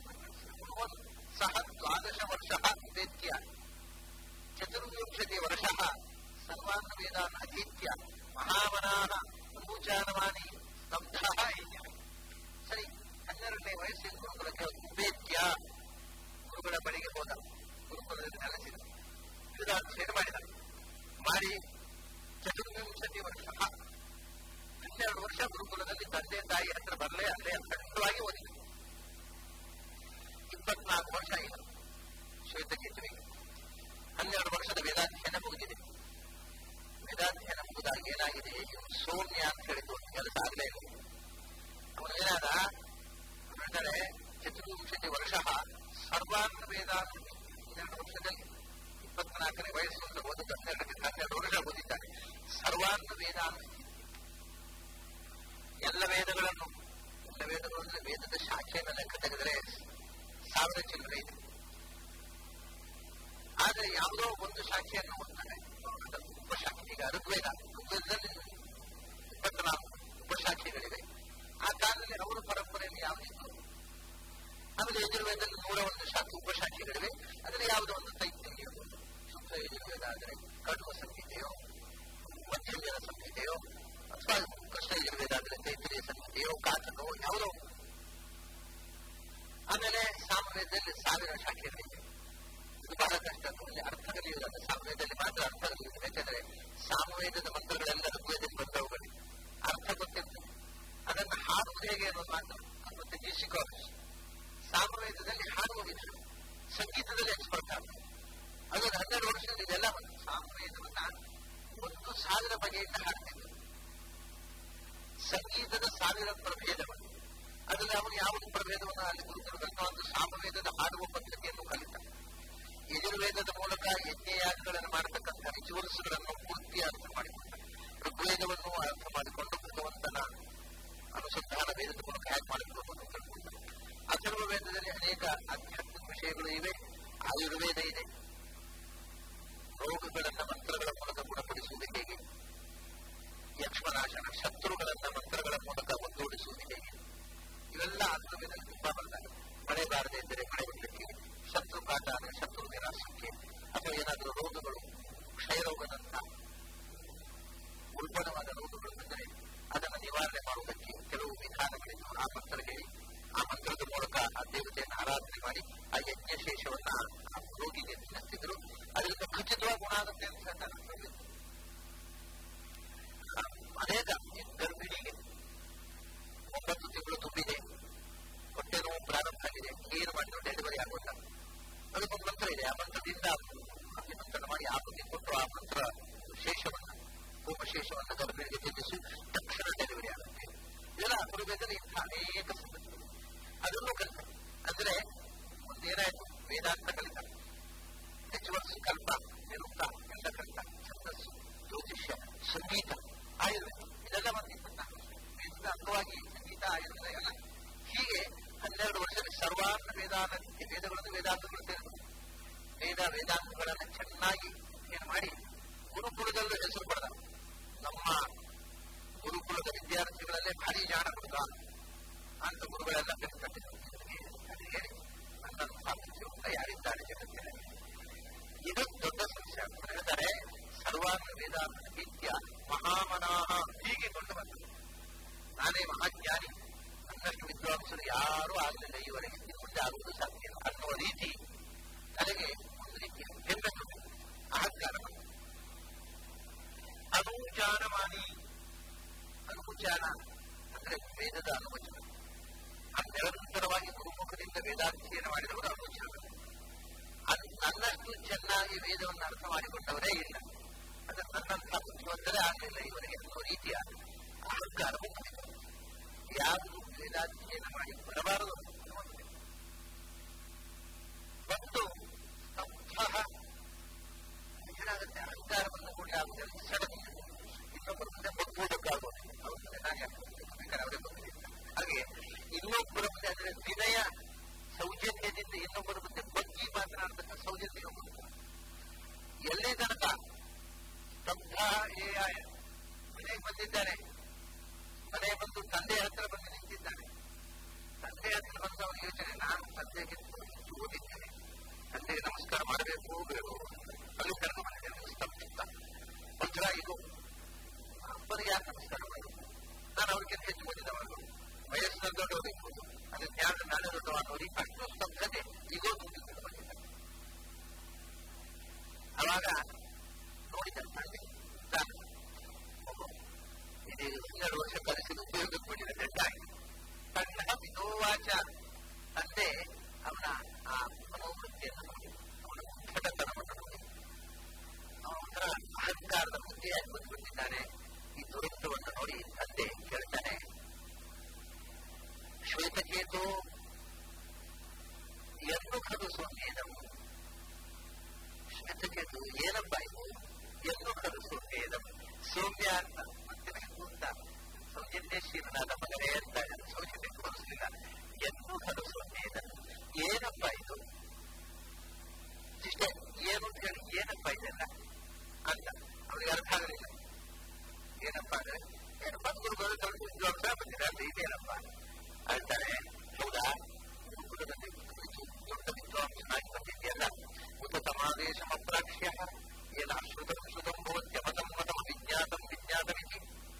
ಸಹ ದ್ವಾದಶ ವರ್ಷ ವೇದ್ಯ ಚತುರ್ವಿಂಶತಿ ವರ್ಷ ಸರ್ವಾಂಗ ವೇದಾನ್ ಅಧೀತ್ಯ ಮಹಾಮನಾಹ ಪೂಜಾನಮಾನಿ ಸ್ತಬ್ಧ ಸರಿ ಹನ್ನೆರಡನೇ ವಯಸ್ಸಿನ ಗುರುಕುಲಕ್ಕೆ ವೇದ್ಯ ಗುರುಗಳ ಬಳಿಗೆ ಹೋದ ಗುರುಕುಲದಲ್ಲಿ ನೆಲೆಸಿದ ವೇದಾಧ್ಯಯನ ಮಾಡಿದ ಮಾಡಿ ಚತುರ್ವಿಂಶತಿ ವರ್ಷ ಹನ್ನೆರಡು ವರ್ಷ ಗುರುಕುಲದಲ್ಲಿ ತಂದೆ ತಾಯಿ ಹತ್ರ ಬರಲೇ ಅಲ್ಲೇ ಅಖಂಡವಾಗಿ ಓದಿದ ಇಪ್ಪತ್ನಾಲ್ಕು ವರ್ಷ ಈಗ ಶ್ವೇತಕೇತುವಿಗೆ ಹನ್ನೆರಡು ವರ್ಷದ ವೇದಾಧ್ಯಯನ ಮುಗಿದಿದೆ ವೇದಾಧ್ಯಯನ ಮುಗಿದಾಗ ಏನಾಗಿದೆ ಸೌಮ್ಯ ಅಂತ ಹೇಳಿದ್ದು ಒಂದು ಕೆಲಸ ಆಗಲೇ ಇಲ್ಲ ಅವನು ಏನಾದ ಹೇಳ್ತಾರೆ ಚತುರ್ವಿಂಶತಿ ವರ್ಷ ಸರ್ವಾಂಗ ವೇದಾಂತ ಹನ್ನೆರಡು ವರ್ಷದಲ್ಲಿ ಇಪ್ಪತ್ನಾಲ್ಕನೇ ವಯಸ್ಸು ಅಂತ ಓದಿದ್ದು ಹನ್ನೆರಡಕ್ಕೆ ಹನ್ನೆರಡು ವರ್ಷ ಓದಿದ್ದಾನೆ ಸರ್ವಾಂಗ ವೇದಾಂತ ಎಲ್ಲ ವೇದಗಳನ್ನು ಎಲ್ಲ ವೇದಗಳು ಅಂದ್ರೆ ವೇದದ ಶಾಖೆಯನ್ನು ಲೆಕ್ಕ ತೆಗೆದರೆ ಸಾವಿರ ಚಿಲ್ಲರೆ ಇದೆ ಆದರೆ ಯಾವುದೋ ಒಂದು ಶಾಖೆಯನ್ನು ಓದ್ತಾನೆ ಉಪಶಾಖೆ ಈಗ ಋಗ್ವೇದ ಋಗ್ವೇದದಲ್ಲಿ ಇಪ್ಪತ್ನಾಲ್ಕು ಉಪಶಾಖೆಗಳಿವೆ ಆ ಕಾಲದಲ್ಲಿ ಅವರ ಪರಂಪರೆಯಲ್ಲಿ ಯಾವುದಿತ್ತು ಆಮೇಲೆ ಯಜುರ್ವೇದದಲ್ಲಿ ನೂರ ಒಂದು ಶಾಖೆ ಉಪಶಾಖೆಗಳಿವೆ ಅದರಲ್ಲಿ ಯಾವುದೋ ಒಂದು ತೈತ್ರಿಯ ಶುದ್ಧ ಯಜುರ್ವೇದ ಆದರೆ ಕಡುವ ಸಂಹಿತೆಯೋ ಮಧ್ಯಂಜನ ಸಂಹಿತೆಯೋ ಅಥವಾ ಕೃಷ್ಣ ಯಜುರ್ವೇದ ಆದರೆ ತೈತ್ರಿಯ ಸಂಹಿತೆಯೋ ಕಾತನೋ ಯಾವುದೋ ಆಮೇಲೆ ಸಾಮವೇದದಲ್ಲಿ ಸಾವಿರ ಶಾಖೆಗಳಿವೆ ಇದು ಬಹಳ ಕಷ್ಟ ಅಲ್ಲಿ ಅರ್ಥ ಕಲಿಯುವುದಲ್ಲ ಸಾಮವೇದದಲ್ಲಿ ಮಾತ್ರ ಅರ್ಥ ಕಲಿಯುವುದು ಯಾಕಂದ್ರೆ ಸಾಮವೇದದ ಮಂತ್ರಗಳೆಲ್ಲ ಋಗ್ವೇದದಲ್ಲಿ ಬಂದವುಗಳು ಅರ್ಥ ಗೊತ್ತಿರ್ತದೆ ಅದನ್ನು ಹಾಡುವುದು ಹೇಗೆ ಅನ್ನೋದು ಮಾತ್ರ ಮತ್ತೆ ಮ್ಯೂಸಿಕಾಲಜಿ ಸಾಮವೇದದಲ್ಲಿ ಹಾಡುವ ವಿಧಾನ ಸಂಗೀತದಲ್ಲಿ ಎಕ್ಸ್ಪರ್ಟ್ ಆಗ್ತದೆ ಅದನ್ನು ಹನ್ನೆರಡು ವರ್ಷದಲ್ಲಿ ಇದೆಲ್ಲ ಬಂತು ಸಾಮವೇದವನ್ನ ಒಂದು ಸಾವಿರ ಬಗೆಯಿಂದ ಹಾಡ್ತಿದ್ರು ಸಂಗೀತದ ಸಾವಿರ ಪ್ರಭೇದಗಳು ಅದರಲ್ಲಿ ಅವನು ಯಾವುದು ಪ್ರಭೇದವನ್ನು ಅಲ್ಲಿ ಗುರುಕುಲದಲ್ಲಿ ಒಂದು ಸಾಮವೇದದ ಹಾಡುವ ಪದ್ಧತಿಯನ್ನು ಕಲಿತ ಯಜುರ್ವೇದದ ಮೂಲಕ ಯಜ್ಞಯಾಗಗಳನ್ನು ಮಾಡತಕ್ಕಂಥ ರಿಚುವಲ್ಸ್ಗಳನ್ನು ಪೂರ್ತಿ ಅರ್ಥ ಮಾಡಿಕೊಂಡ ಋಗ್ವೇದವನ್ನು ಅರ್ಥ ಮಾಡಿಕೊಂಡು ಭಗವಂತನ ಅನುಸಂಧಾನ ವೇದದ ಮೂಲಕ ಹ್ಯಾಕ್ ಮಾಡಿಕೊಳ್ಳಬಹುದು ಅಂತ ತಿಳ್ಕೊಂಡ ಅಥರ್ವ ವೇದದಲ್ಲಿ ಅನೇಕ ಆಧ್ಯಾತ್ಮಿಕ ವಿಷಯಗಳು ಇವೆ ಆಯುರ್ವೇದ ಇದೆ ರೋಗಗಳನ್ನ ಮಂತ್ರಗಳ ಮೂಲಕ ಗುಣಪಡಿಸುವುದು ಹೇಗೆ ಯಕ್ಷ್ಮನಾಶನ ಶತ್ರುಗಳನ್ನ ಮಂತ್ರಗಳ ಮೂಲಕ ಒದ್ದೋಡಿಸುವುದು ಹೇಗೆ ಇವೆಲ್ಲ ಅಥರ್ವದಲ್ಲಿ ತುಂಬಾ ಬಂದಾಗ ಮಳೆ ಬಾರದೆ ಇದ್ದರೆ ಮಳೆ ಬರಲಿಕ್ಕೆ ಶತ್ರು ಕಾಟ ಅಂದರೆ ಶತ್ರು ನಿರಾಸಕ್ಕೆ ಅಥವಾ ಏನಾದರೂ ರೋಗಗಳು ಕ್ಷಯರೋಗದಂತ ಉಲ್ಬಣವಾದ ರೋಗಗಳು ಬಂದರೆ ಅದನ್ನು ನಿವಾರಣೆ ಮಾಡುವುದಕ್ಕೆ ಕೆಲವು ವಿಧಾನಗಳಿದ್ದು ಆ ಮಂತ್ರ ಹೇಳಿ ಆ ಮಂತ್ರದ ಮೂಲಕ ಆ ದೇವತೆಯನ್ನು ಆರಾಧನೆ ಮಾಡಿ ಆ ಯಜ್ಞಶೇಷವನ್ನ ಆ ರೋಗಿಗೆ ತಿನ್ನಿಸ್ತಿದ್ರು ಅದರಿಂದ ಖಚಿತವಾಗಿ ಗುಣ ಆಗುತ್ತೆ ಅಂತ ಹೇಳ್ತಾರೆ ಮಂತ್ರ ಶೇಷವನ್ನ ಹೋಮಶೇಷವನ್ನ ಗರ್ಭಿಣಿಗೆ ತಿನ್ನಿಸಿ ತಕ್ಷಣ ಡೆಲಿವರಿ ಆಗುತ್ತೆ ಇದೆಲ್ಲ ಅಪರೂಪದಲ್ಲಿ ಇಂಥ ಅನೇಕ ಸಂಗತಿಗಳು ಅದನ್ನು ಕಲಿತ ಅಂದ್ರೆ ಒಂದೇನಾಯ್ತು ವೇದಾಂತ ಕಲಿತ ರಿಚುವಲ್ಸ್ ಕಲ್ಪ ನಿರುಕ್ತ ಎಲ್ಲ ಕಲಿತ ಛಂದಸ್ಸು ಜ್ಯೋತಿಷ್ಯ ಸಂಗೀತ ಆಯುರ್ವೇದ ಇದೆಲ್ಲ ಒಂದು ಇಪ್ಪತ್ನಾಲ್ಕು ವೇದದ ಅಂಗವಾಗಿ ಸಂಗೀತ ಆಯುರ್ವೇದ ಎಲ್ಲ ಹೀಗೆ ಹನ್ನೆರಡು ವರ್ಷದಲ್ಲಿ ಸರ್ವಾಂಗ ವೇದಾಂತ ವೇದಗಳನ್ನು ವೇದಾಂತಗಳು ಸೇರಿದ್ರು ವೇದ ವೇದಾಂತಗಳನ್ನು ಚೆನ್ನಾಗಿ ಏನು ಮಾಡಿ ಗುರುಕುಲದಲ್ಲೂ ಹೆಸರು ಪಡೆದ ನಮ್ಮ ಗುರುಕುಲದ ವಿದ್ಯಾರ್ಥಿಗಳಲ್ಲೇ ಭಾರಿ ಜಾಣ ಹುಡುಗ ಅಂತ ಗುರುಗಳೆಲ್ಲ ಕಟ್ಟಿದ್ರು ಅದು ಹೇಳಿ ನನ್ನಂತಹ ಬುದ್ಧಿವಂತ ಯಾರಿದ್ದಾರೆ ಜಗತ್ತಿನಲ್ಲಿ ಇದು ದೊಡ್ಡ ಸಮಸ್ಯೆ ಅಂತ ಹೇಳ್ತಾರೆ ಸರ್ವಾಂಗ ವೇದಾಂತ ವಿದ್ಯ ಮಹಾಮನಾಹ ಹೀಗೆ ಕೊಂಡು ಬಂದರು ನಾನೇ ಮಹಾಜ್ಞಾನಿ ನನ್ನಷ್ಟು ವಿದ್ವಾಂಸರು ಯಾರೂ ಆಗಲಿಲ್ಲ ಈವರೆಗೆ ಇನ್ನು ಮುಂದೆ ಆಗುವುದು ಸಾಧ್ಯ ಇಲ್ಲ ಅನ್ನುವ ರೀತಿ ನನಗೆ ಒಂದು ರೀತಿಯ ಹೆಮ್ಮೆ ಅಹಂಕಾರ ಬಂತು ಅನುಚಾನಮಾನಿ ಅನುಚಾನ ಅಂದ್ರೆ ವೇದದ ಅನುವಚನ ನಿರಂತರವಾಗಿ ಗುರುಮುಖದಿಂದ ವೇದಾಧ್ಯಯನ ಮಾಡಿದವರು ಅನುಚಾನ ಅದು ನನ್ನಷ್ಟು ಚೆನ್ನಾಗಿ ವೇದವನ್ನು ಅರ್ಥ ಮಾಡಿಕೊಂಡವರೇ ಇಲ್ಲ ಅದು ನನ್ನಂತಹ ಬುದ್ಧಿವಂತರೇ ಆಗಲಿಲ್ಲ ಇವರಿಗೆ ಅನ್ನೋ ರೀತಿಯ ಅಹಂಕಾರ ಬಂದಿದೆ ಯಾವುದು ವೇದಾಧ್ಯಯನ ಮಾಡಿ ಬರಬಾರದು ಮತ್ತು ಸ್ತಬ್ಧ ಏನಾಗುತ್ತೆ ಅಹಂಕಾರವನ್ನು ಕೂಡ ಆಗುವುದರಲ್ಲಿ ಸಡನ್ ಇನ್ನೊಬ್ಬರ ಮುಂದೆ ಬಗ್ಗುವುದಕ್ಕಾಗೋದು ಅವ್ರ ಮುಂದೆ ನಾನೇ ಬೇಕಾದ್ರೆ ಅವರೇ ಬಗ್ಗಲಿಲ್ಲ ಹಾಗೆ ಇನ್ನೊಬ್ಬರ ಮುಂದೆ ಅಂದ್ರೆ ವಿನಯ ಸೌಜನ್ಯದಿಂದ ಇನ್ನೊಬ್ಬರ ಮುಂದೆ ಬಗ್ಗಿ ಮಾತನಾಡತಕ್ಕ ಸೌಜನ್ಯ ಎಲ್ಲೇ ತನಕ ಸ್ತಬ್ಧ ಏಯಾಯ ಮನೆಗೆ ಬಂದಿದ್ದಾನೆ ಮನೆಗೆ ಬಂದು ತಂದೆ ಹತ್ರ ಬಂದು ನಿಂತಿದ್ದಾನೆ ತಂದೆ ಹತ್ರ ಬಂದು ಅವನ ಯೋಚನೆ ನಾನು ತಂದೆಗೆ ಓದಿದ್ದೇನೆ ತಂದೆಗೆ ನಮಸ್ಕಾರ ಮಾಡಬೇಕು ಬೇಡೋ ಅಲ್ಲಿ ಕರ್ಮ ಮಾಡಿದ್ದೇನೆ ಸ್ತಬ್ಧ ವಜ್ರ ಇದು ಅಪ್ಪನಿಗೆ ಯಾಕೆ ನಮಸ್ಕಾರ ಮಾಡೋದು ನಾನು ಅವ್ರಿಗಿಂತ ಹೆಚ್ಚು ಓದಿದವನು ವಯಸ್ಸಿನ ದೊಡ್ಡವರಿರ್ಬೋದು ಅದು ಜ್ಞಾನ ನಾನೇ ದೊಡ್ಡವಾದವರಿಗೆ ಅಷ್ಟು ಸ್ತಬ್ಧತೆ ಈಗೋ ತುಂಬಿಕೊಂಡು ಬಂದಿದ್ದ ಅವಾಗ ನೋಡಿದ ತಂದೆ ತಾನು ಇದು ಹನ್ನೆರಡು ವರ್ಷ ಕಲಿಸಿದ ಉಪಯೋಗಕ್ಕೆ ಬಂದಿದೆ ದಡ್ಡಾಗಿ ತನ್ನ ವಿನೋವಾಚ ತಂದೆ ಅವನ ಆ ಮನೋವೃತ್ತಿಯನ್ನು ನೋಡಿ ಅವನ ಮುಖಟತನವನ್ನು ನೋಡಿ ಅವನ ಅಹಂಕಾರದ ಬುದ್ಧಿಯಾಗಿ ಬಂದ್ಬಿಟ್ಟಿದ್ದಾನೆ ಈ ದುರಂತವನ್ನು ನೋಡಿ ತಂದೆ ಕೇಳ್ತಾನೆ ಶ್ವೇತಕೇತು ಎಂದು ಖಲು ಸೊನ್ನೇದವು ಶ್ವೇತಕೇತು ಏನಪ್ಪ ಇದು ಎಂದು ಖಲು ಸೊನ್ನೇದವು ಸೌಮ್ಯ ಅಂತ ಮತ್ತೆ ಅಂತ ಸೌಜನ್ಯಶೀಲನಾದ ಮಗನೇ ಅಂತ ಸೌಜನ್ಯ ತೋರಿಸಲಿಲ್ಲ ಎಂದು ಖಲು ಸೊನ್ನೇದವು ಏನಪ್ಪ ಇದು ಇಷ್ಟೇ ಏನು ಅಂತ ಹೇಳಿ ಏನಪ್ಪ ಇದೆಲ್ಲ ಅಂತ ಅವನಿಗೆ ಅರ್ಥ ಆಗಲಿಲ್ಲ ಏನಪ್ಪ ಅಂದ್ರೆ ಏನು ಬಂದು ಬರೋದು ವಿದ್ವಾಂಸ ಬಂದಿದ್ದಾರೆ ಇದೇನಪ್ಪ ಹೇಳ್ತಾರೆ ಹೌದಾ ಗುರುಕುಲದಲ್ಲಿ ದೊಡ್ಡ ವಿದ್ವಾಂಸನಾಗಿ ಬಂದಿದೆಯಲ್ಲ ಉತ್ತಮಾದೇಶಮ ಪ್ರಾಕ್ಷ್ಯ ಏನ ಶ್ರುತಂ ಶ್ರುತಂ ಭವತ್ಯ ಮತಂ ಮತಂ ವಿಜ್ಞಾತಂ ವಿಜ್ಞಾತಮಿತಿ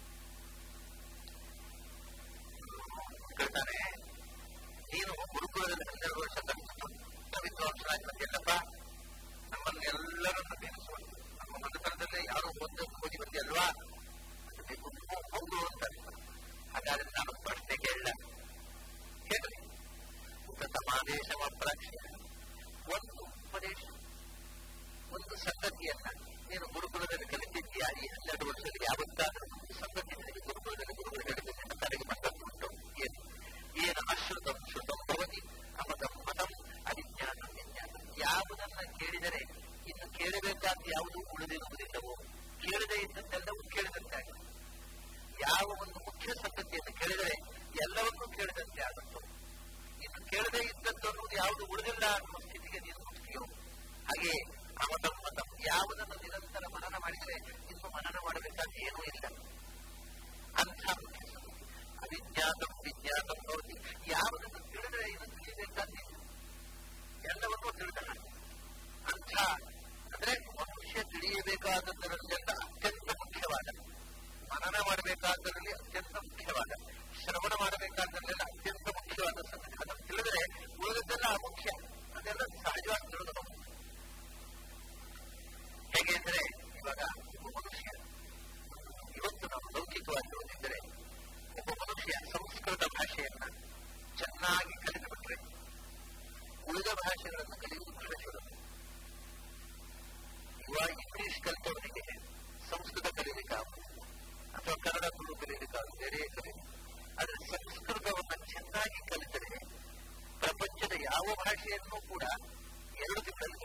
ಹೇಳ್ತಾನೆ ನೀನು ಗುರುಕುಲದಲ್ಲಿ ಹನ್ನೆರಡು ವರ್ಷ ಕಲಿತು ದೊಡ್ಡ ವಿದ್ವಾಂಸನಾಗಿ ಬಂದಿಲ್ಲಪ್ಪ ನಮ್ಮನ್ನೆಲ್ಲರನ್ನು ಬೇರಿಸುವ ನಮ್ಮ ಮನತನದಲ್ಲೇ ಯಾರು ಒಂದು ಹೋಗಿ ಬಂದಿಲ್ವಾ ಹೌದು ಅಂತಾರೆ ಹಾಗಾದ್ರೆ ನಾನು ಪ್ರಶ್ನೆ ಕೇಳ ಕೇಳ್ರಿ ಉತ್ತಮಾದೇಶ ಪ್ರಾಕ್ಷ ಒಂದು ಉಪದೇಶ ಒಂದು ಸಂಗತಿಯನ್ನ ನೀನು ಗುರುಕುಲದಲ್ಲಿ ಕಲಿತಿದ್ದೀಯಾ ಈ ಹನ್ನೆರಡು ವರ್ಷದಲ್ಲಿ ಯಾವತ್ತಾದ್ರೂ ಒಂದು ಸಂಗತಿ ನಿನಗೆ ಗುರುಕುಲದಲ್ಲಿ ಗುರುಗಳು ಹೇಳಿದ್ದನ್ನು ತಲೆಗೆ ಬಂದದ್ದು ಏನು ಏನು ಅಶ್ರುತಂ ಶ್ರುತಂ ಭವತಿ ಅಮತಂ ಮತಂ ಅವಿಜ್ಞಾನ ವಿಜ್ಞಾನ ಯಾವುದನ್ನ ಕೇಳಿದರೆ ಇನ್ನು ಕೇಳಬೇಕಾದ ಯಾವುದು ಉಳಿದಿರುವುದಿಲ್ಲವೋ ಕೇಳದೇ ಇದ್ದದ್ದೆಲ್ಲವೂ ಕೇಳಿದಂತೆ ಯಾವ ಒಂದು ಮುಖ್ಯ ಸಂಗತಿಯನ್ನು ಕೇಳಿದರೆ ಎಲ್ಲವನ್ನೂ ಕೇಳಿದಂತೆ ಆಗುತ್ತೋ ಇನ್ನು ಕೇಳದೇ ಇದ್ದದ್ದು ಅನ್ನೋದು ಯಾವುದು ಉಳಿದಿಲ್ಲ ಅನ್ನುವ ಸ್ಥಿತಿಗೆ ನೀನು ಮುಟ್ತೀಯೋ ಹಾಗೆ ಅಮತಂ ಮತಂ ಯಾವುದನ್ನು ನಿರಂತರ ಮನನ ಮಾಡಿದರೆ ಇನ್ನು ಮನನ ಮಾಡಬೇಕಾದ ಏನೂ ಇಲ್ಲ ಅಂಥ ಮುಖ್ಯ ಸಂಗತಿ ಅವಿಜ್ಞಾತಂ ವಿಜ್ಞಾತಂ ನೋಡಿ ಯಾವುದನ್ನು ತಿಳಿದರೆ ಇನ್ನು ತಿಳಿಬೇಕಾದ ಎಲ್ಲವನ್ನೂ ತಿಳಿದ ಅಂಥ ಅಂದ್ರೆ ಮನುಷ್ಯ ತಿಳಿಯಬೇಕಾದದ್ದರಲ್ಲೆಲ್ಲ ಅತ್ಯಂತ ಮುಖ್ಯವಾದ ಮನನ ಮಾಡಬೇಕಾದ್ದರಲ್ಲಿ ಅತ್ಯಂತ ಮುಖ್ಯವಾದ ಶ್ರವಣ ಮಾಡಬೇಕಾದ್ದಲ್ಲೆಲ್ಲ ಅತ್ಯಂತ ಮುಖ್ಯವಾದ ಸಂಗತಿ ಅದನ್ನು ತಿಳಿದರೆ ಉಳಿದದ್ದೆಲ್ಲ ಮುಖ್ಯ ಅದೆಲ್ಲ ಸಹಜವಾಗಿ ತಿಳಿದಬಹುದು ಹೇಗೆ ಅಂದ್ರೆ ಇವಾಗ ಒಬ್ಬ ಮನುಷ್ಯ ಇವತ್ತು ನಾವು ಲೌಕಿಕವಾಗಿ ಓದಿದರೆ ಒಬ್ಬ ಮನುಷ್ಯ ಸಂಸ್ಕೃತ ಭಾಷೆಯನ್ನ ಚೆನ್ನಾಗಿ ಕಲಿತುಬಿಟ್ರೆ ಉಳಿದ ಭಾಷೆಗಳನ್ನು ಕಲಿಯುವುದು ಬಹಳ ಸುಲಭ ಇವಾಗ ಇಂಗ್ಲಿಷ್ ಕಲಿತವರಿಗೆ ಭಾಷೆಯನ್ನು ಕೂಡ ಎರಡು ತಿಂಗಳಲ್ಲಿ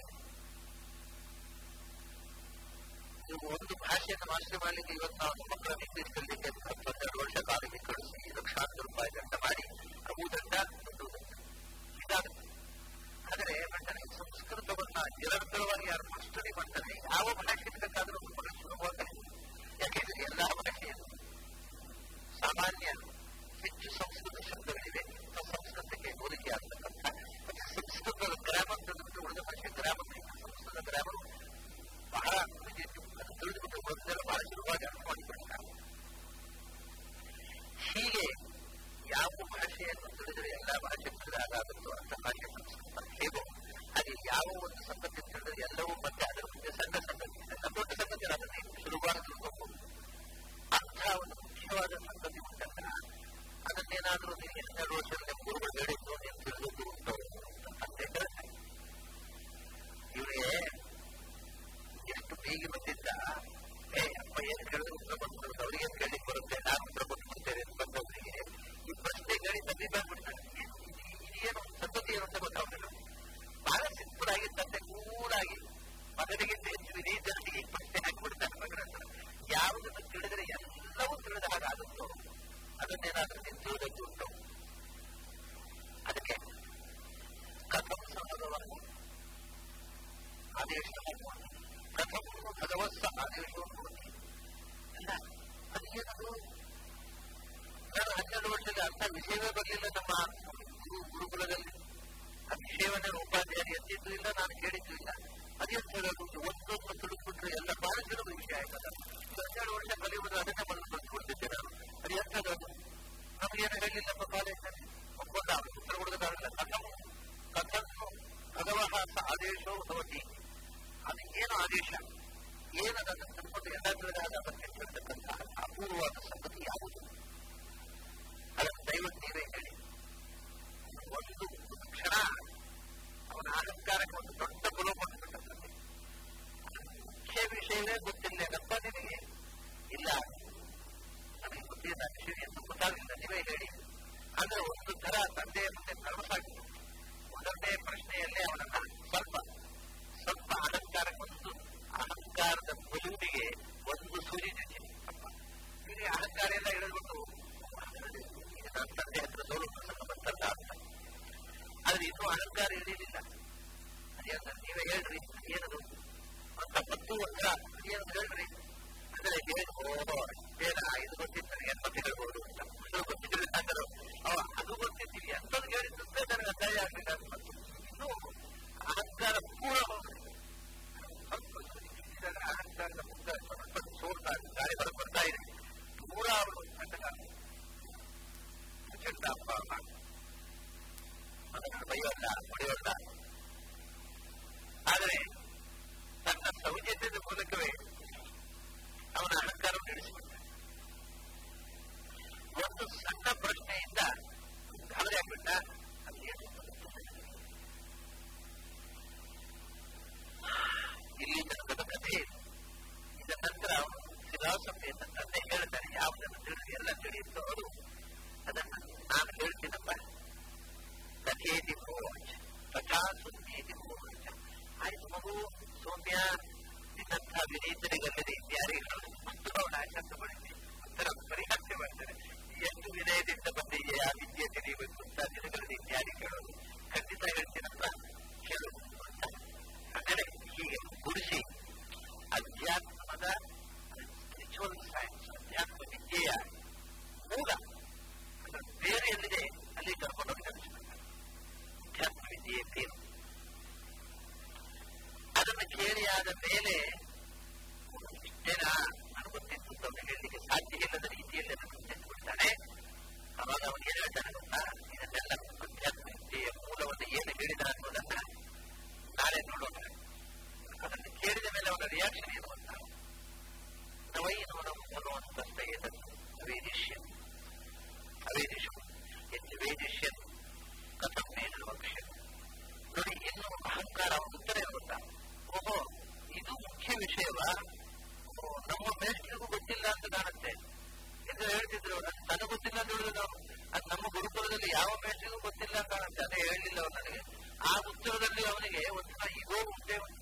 ನೀವು ಒಂದು ಭಾಷೆಯನ್ನು ಮಾಸ್ಟರ್ ಮಾಡಲಿಕ್ಕೆ ಇವತ್ತು ನಾವು ಮಕ್ಕಳನ್ನು ಇಂಗ್ಲಿಷ್ ಕಲಿಲಿಕ್ಕೆ ಹನ್ನೆರಡು ವರ್ಷ ಕಾಲಿಗೆ ಕಳಿಸಿ ಲಕ್ಷಾಂತರ ರೂಪಾಯಿ ದಂಡ ಮಾಡಿ ಅವು ದಂಡ ದುಡ್ಡು ದಂಡ ಇದಾಗುತ್ತೆ ಆದರೆ ಬಟ್ ಸಂಸ್ಕೃತವನ್ನ ನಿರಂತರವಾಗಿ ಯಾರು ಸ್ಟಡಿ ಮಾಡ್ತಾರೆ ಯಾವ ಭಾಷೆ ಬೇಕಾದರೂ ಕೂಡ ಸುಲಭವಾಗಿ ಯಾಕೆಂದ್ರೆ ಎಲ್ಲಾ ಭಾಷೆಯನ್ನು ಸಾಮಾನ್ಯ ಹೆಚ್ಚು ಸಂಸ್ಕೃತ ಶಬ್ದಗಳಿವೆ ಸಂಸ್ಕೃತಕ್ಕೆ ಹೋಲಿಕೆ ಆಗ್ತಕ್ಕಂಥ ಮತ್ತೆ ಸಂಸ್ಕೃತದ ಗ್ರಾಮರ್ ಬಿಟ್ಟು ಉಳಿದ ಭಾಷೆ ಗ್ರಾಮರ್ ಸಂಸ್ಕೃತ ಗ್ರಾಮರ್ ಬಹಳ ಅದು ತಿಳಿದುಬಿಟ್ಟು ಮೊದಲೆಲ್ಲ ಬಹಳ ಸುಲಭವಾಗಿ ಅರ್ಥ ಮಾಡಿಕೊಳ್ತಾರೆ ಹೀಗೆ ಯಾವ ಭಾಷೆಯನ್ನು ತಿಳಿದರೆ ಎಲ್ಲ ಭಾಷೆ ತಿಳಿದಾಗುತ್ತೋ ಅಂತ ಭಾಷೆ ಸಂಸ್ಕೃತ ಹೇಗೋ ಹಾಗೆ ಯಾವ ಒಂದು ಸಂಗತಿ ತಿಳಿದರೆ ಎಲ್ಲವೂ ಮತ್ತೆ ಅದರ ಮುಂದೆ ಸಣ್ಣ ಸಂಗತಿ ಸಣ್ಣ ದೊಡ್ಡ ಸಂಗತಿ ಅದನ್ನೇ ಸುಲಭವಾಗಿ ತಿಳ್ಕೋಬಹುದು ಅಂಥ ಒಂದು ಮುಖ್ಯವಾದ ಸಂಗತಿ ಉಂಟಲ್ಲ ಅದನ್ನೇನಾದರೂ ನೀವು ಹನ್ನೆರಡು ವರ್ಷದಲ್ಲಿ ಗುರುಗಳು ಹೇಳಿದ್ದು ನೀವು ತಿಳಿದದ್ದು ಉಂಟು ಅಂತ ಹೇಳ್ತಾರೆ ಇವರೇ ಎಷ್ಟು ಬೇಗ ಬಂದಿದ್ದ ಏ ಅಪ್ಪ ಏನು ಕೇಳಿದ್ರು ಉತ್ತರ ಬಂದ್ರು ಅವರಿಗೆ ಕೇಳಲಿಕ್ಕೆ ಬರುತ್ತೆ ನಾನು ಉತ್ತರ ಕೊಟ್ಟು ಬಿಡ್ತೇನೆ ಅಂತ ಬಂದವರಿಗೆ ಈ ಪ್ರಶ್ನೆ ಕೇಳಿ ತಂದೆ ಬಂದ್ಬಿಡ್ತಾರೆ ಇದೇನು ಸಂಗತಿ ಏನು ಅಂತ ಗೊತ್ತಾಗಲಿಲ್ಲ ಬಹಳ ಸಿಂಪಲ್ ಆಗಿ ತಂದೆ ಕೂಡಾಗಿ ಮಗನಿಗಿಂತ ಹೆಚ್ಚು ವಿನೀತನಿಗೆ ಈ ಪ್ರಶ್ನೆ ಹಾಕಿಬಿಡ್ತಾನೆ ಮಗನ ಹತ್ರ ಯಾವುದನ್ನು ತಿಳಿದರೆ ಎಲ್ಲವೂ ತಿಳಿದ ಹಾಗಾಗುತ್ತೋ ಅದನ್ನೇನಾದ್ರೂ ನೀವು ತಿಳಿದದ್ದು ಉಂಟು ಅದಕ್ಕೆ ಕಥಂ ಸಹಗವನ್ನು ಆದೇಶ ಕಥಂ ಭಗವತ್ಸ ಆದೇಶವನ್ನು ಅಲ್ಲ ಅದು ಏನದು ನಾನು ಹನ್ನೆರಡು ವರ್ಷದ ಅರ್ಥ ವಿಷಯವೇ ಬರಲಿಲ್ಲ ನಮ್ಮ ಗುರು ಗುರುಕುಲದಲ್ಲಿ ಆ ವಿಷಯವನ್ನೇ ಉಪಾಧ್ಯಾಯರು ಎತ್ತಿದ್ದು ಇಲ್ಲ ನಾನು ಕೇಳಿದ್ದು ಇಲ್ಲ ಅದೆಂತ ಹೇಳೋದು ಒಂದೊಂದು ತಿಳಿದ್ಬಿಟ್ರೆ ಎಲ್ಲ ಬಹಳ ಸುಲಭ ವಿಷಯ ಆಯ್ತಲ್ಲ ಹನ್ನೆರಡು ವರ್ಷ ಕಲಿಯುವುದು ಅದನ್ನೇ ಮೊದಲು ಕಲ್ತ್ಕೊಳ್ತಿದ್ದೆ ನಾನು ಅದು ಎಂಥದ್ದು ನಮಗೇನು ಹೇಳಿಲ್ಲಪ್ಪ ಕಾಲೇಜಿನಲ್ಲಿ ಒಪ್ಪಂದ ಉತ್ತರ ಕೊಡೋದಾಗಲ್ಲ ಕಥಂ ಕಥಂ ಭಗವಃ ಆದೇಶೋ ಭವತಿ ಅದು ಏನು ಆದೇಶ ಏನದನ್ನು ತಿಳ್ಕೊಂಡು ಎಲ್ಲ ತಿಳಿದಾಗ ಅದಕ್ಕೆ ತಿಳ್ತಕ್ಕಂತಹ ಅಪೂರ್ವವಾದ ಸಂಗತಿ ಯಾವುದು ಅದನ್ನು ದಯವಿಟ್ಟು ನೀವೇ ಹೇಳಿ ಒಂದು ಕ್ಷಣ ಅವನ ಅಹಂಕಾರಕ್ಕೆ ಒಂದು ದೊಡ್ಡ ಬುಲ ಕೊಟ್ಟುಬಿಟ್ಟಂತೆ ಮುಖ್ಯ ವಿಷಯವೇ ಗೊತ್ತಿಲ್ಲಪ್ಪ ನಿನಗೆ ಇಲ್ಲ ನನಗೆ ಗೊತ್ತಿಲ್ಲ ವಿಷಯ ಎಂದು ಗೊತ್ತಾಗಲಿಲ್ಲ ನೀವೇ ಹೇಳಿ ಅಂದ್ರೆ ಒಂದು ತರ ತಂದೆಯ ಮುಂದೆ ಭರವಸಾಗಿತ್ತು ಮೊದಲನೇ ಪ್ರಶ್ನೆಯಲ್ಲೇ ಅವನನ್ನ ಸ್ವಲ್ಪ ಸ್ವಲ್ಪ ಅಹಂಕಾರಕ್ಕೆ ಒಂದು ಅಹಂಕಾರದ ಬಲೂನಿಗೆ ಒಂದು ಸೂಜಿ ಚುಚ್ಚಿದೆ ಈಗ ಅಹಂಕಾರ ಎಲ್ಲ ಇಳಿದ್ಬಿಟ್ಟು ಈಗ ನನ್ನ ತಂದೆ ಹತ್ರ ಸೋಲು ಪ್ರಸಂಗ ಬಂತಲ್ಲ ಅಂತ ಆದ್ರೆ ಇನ್ನೂ ಅಹಂಕಾರ ಇಳಿಲಿಲ್ಲ ಅದೇನ ನೀವೇ ಹೇಳ್ರಿ ಏನದು ಅಂತ ಮತ್ತು ಒಂಥರ ಅದೇನದು ಹೇಳ್ರಿ ಅಂದ್ರೆ ಏನು ಬೇಡ ಇದು ಗೊತ್ತಿತ್ತು ನನಗೆ ಎಂಬತ್ತು ಹೇಳ್ಬೋದು ಅಂತ ಅದು ಗೊತ್ತಿದ್ರೆ ಸಾಕರು ಅವ ಅದು ಗೊತ್ತಿದ್ದೀವಿ ಎಂತದ್ದು ಹೇಳಿದ್ರೆ ನನಗೆ ಅಸಹ್ಯ ಆಗ್ಲಿಲ್ಲ ಅಂತ ಇನ್ನೂ ಅಹಂಕಾರ ಪೂರ ಹೋಗ್ತದೆ ಸ್ವಲ್ಪ ಅಹಂಕಾರದ ಮುಖ ಸ್ವಲ್ಪ ಸೋರ್ತಾ ಗಾಳಿ ಹೊರಗೆ ಬರ್ತಾ ಇದೆ ಪೂರ ಅವರು ಕಂಡಕ ಚಂಡ ಅಪ್ಪ ಅಮ್ಮ ಅದನ್ನು ಬೈಯೋಲ್ಲ ಹೊಡೆಯೋಲ್ಲ ಆದರೆ ತನ್ನ ಸೌಜನ್ಯದ ಮೂಲಕವೇ ಅವನ ಅಹಂಕಾರವನ್ನು ಇಳಿಸಿಬಿಟ್ಟ ಒಂದು ಸಣ್ಣ ಪ್ರಶ್ನೆಯಿಂದ ಗಾಬರಿ ಆಗ್ಬಿಟ್ಟ ಅದೇನು ಇಲ್ಲಿ ತನಕದ ಕಥೆ ಇದರ ನಂತರ ಅವನು ಫಿಲಾಸಫಿಯನ್ನು ತಂದೆ ಹೇಳ್ತಾನೆ ಯಾವುದನ್ನು ತಿಳಿದು ಎಲ್ಲ ತಿಳಿಯುತ್ತೋ ಅದು ಅದನ್ನು ನಾನು ಹೇಳ್ತೀನಪ್ಪ ಕಥೇತಿ ಭೋವಾಚ ತಥಾ ಸುನ್ನೇತಿ ಭೋವಾಚ ಆಯ್ತು ಮಗು ಸೌಮ್ಯ ನಿನ್ನಂಥ ವಿನೀತರಿಗಲ್ಲದೆ ಇತ್ಯಾದಿಗಳು ಮತ್ತು ಅವನ ಶಬ್ದಗೊಳಿಸಿ ಉತ್ತರ ಪರಿಹಾಸ್ಯ ಮಾಡ್ತಾರೆ ಎಷ್ಟು ವಿನಯದಿಂದ ಬಂದಿದೆ ಆ ವಿದ್ಯೆ ತಿಳಿಯಬೇಕು ಅಂತ ದಿನಗಳಲ್ಲಿ ಇತ್ಯಾದಿ ಕೇಳೋದು ಖಂಡಿತ ಹೇಳ್ತೀನಪ್ಪ ಕೇಳೋದು ಅಂತ ಅಂದರೆ ಹೀಗೆ ಗುಡಿಸಿ ಅಧ್ಯಾತ್ಮದ ಸ್ಪಿರಿಚುವಲ್ ಸೈನ್ಸ್ ಅಧ್ಯಾತ್ಮ ವಿದ್ಯೆಯ ಮೂಲ ಅದರ ಬೇರೆ ಎಲ್ಲಿದೆ ಅಲ್ಲಿ ಕರ್ಕೊಂಡೋಗಿ ನಡೆಸಬೇಕು ಅಧ್ಯಾತ್ಮ ವಿದ್ಯೆಯ ಬೇರು ಅದನ್ನು ಕೇಳಿ ಆದ ಮೇಲೆ ಇಷ್ಟೇನಾ ನಾನು ಗೊತ್ತಿತ್ತು ಅಂತ ಅವನು ಹೇಳಲಿಕ್ಕೆ ಸಾಧ್ಯ ಇಲ್ಲದ ರೀತಿಯಲ್ಲಿ ಅದನ್ನು ಬಿಡ್ತಾನೆ ಅವಾಗ ಅವನು ಏನು ಹೇಳ್ತಾನೆ ಗೊತ್ತಾ ಇದನ್ನೆಲ್ಲ ಅಧ್ಯಾತ್ಮ ವಿದ್ಯೆಯ ಮೂಲವನ್ನು ಏನು ಹೇಳಿದ ಅನ್ನೋದನ್ನ ನಾಳೆ ನೋಡೋಣ ಅದನ್ನು ಕೇಳಿದ ಮೇಲೆ ಅವನ ರಿಯಾಕ್ಷನ್ ಏನು ಅಂತ ನವೈನವನ ಮೂಲವಂತಸ್ಥ ಏತದ್ದು ಅವೇದಿಷ್ಯ ಅವೇದಿಷು ಹೆಚ್ಚು ವೇದಿಷ್ಯ ಕಥಂ ಮೇನ ವಕ್ಷ್ಯ ನೋಡಿ ಇನ್ನು ಅಹಂಕಾರ ಅವನ ಉತ್ತರ ಏನು ಗೊತ್ತಾ ಓಹೋ ಇದು ಮುಖ್ಯ ವಿಷಯವಾ ನಮ್ಮ ಮೇಷ್ಟ್ರಿಗೂ ಗೊತ್ತಿಲ್ಲ ಅಂತ ಕಾಣುತ್ತೆ ಎಂದು ಹೇಳ್ತಿದ್ರು ನನಗೆ ಗೊತ್ತಿಲ್ಲ ಅಂತ ಹೇಳಿದ್ರು ನಾವು ಅದು ನಮ್ಮ ಗುರುಕುಲದಲ್ಲಿ ಯಾವ ಮೇಷ್ಟ್ರಿಗೂ ಗೊತ್ತಿಲ್ಲ ಅಂತ ಕಾಣುತ್ತೆ ಅದೇ ಹೇಳಲಿಲ್ಲ ಅವ್ರು ನನಗೆ ಆ ಉತ್ತರದಲ್ಲಿ ಅವನಿಗೆ ಒಂಥರ ಇಗೋ ಉಂಟೆ ಉಂಟು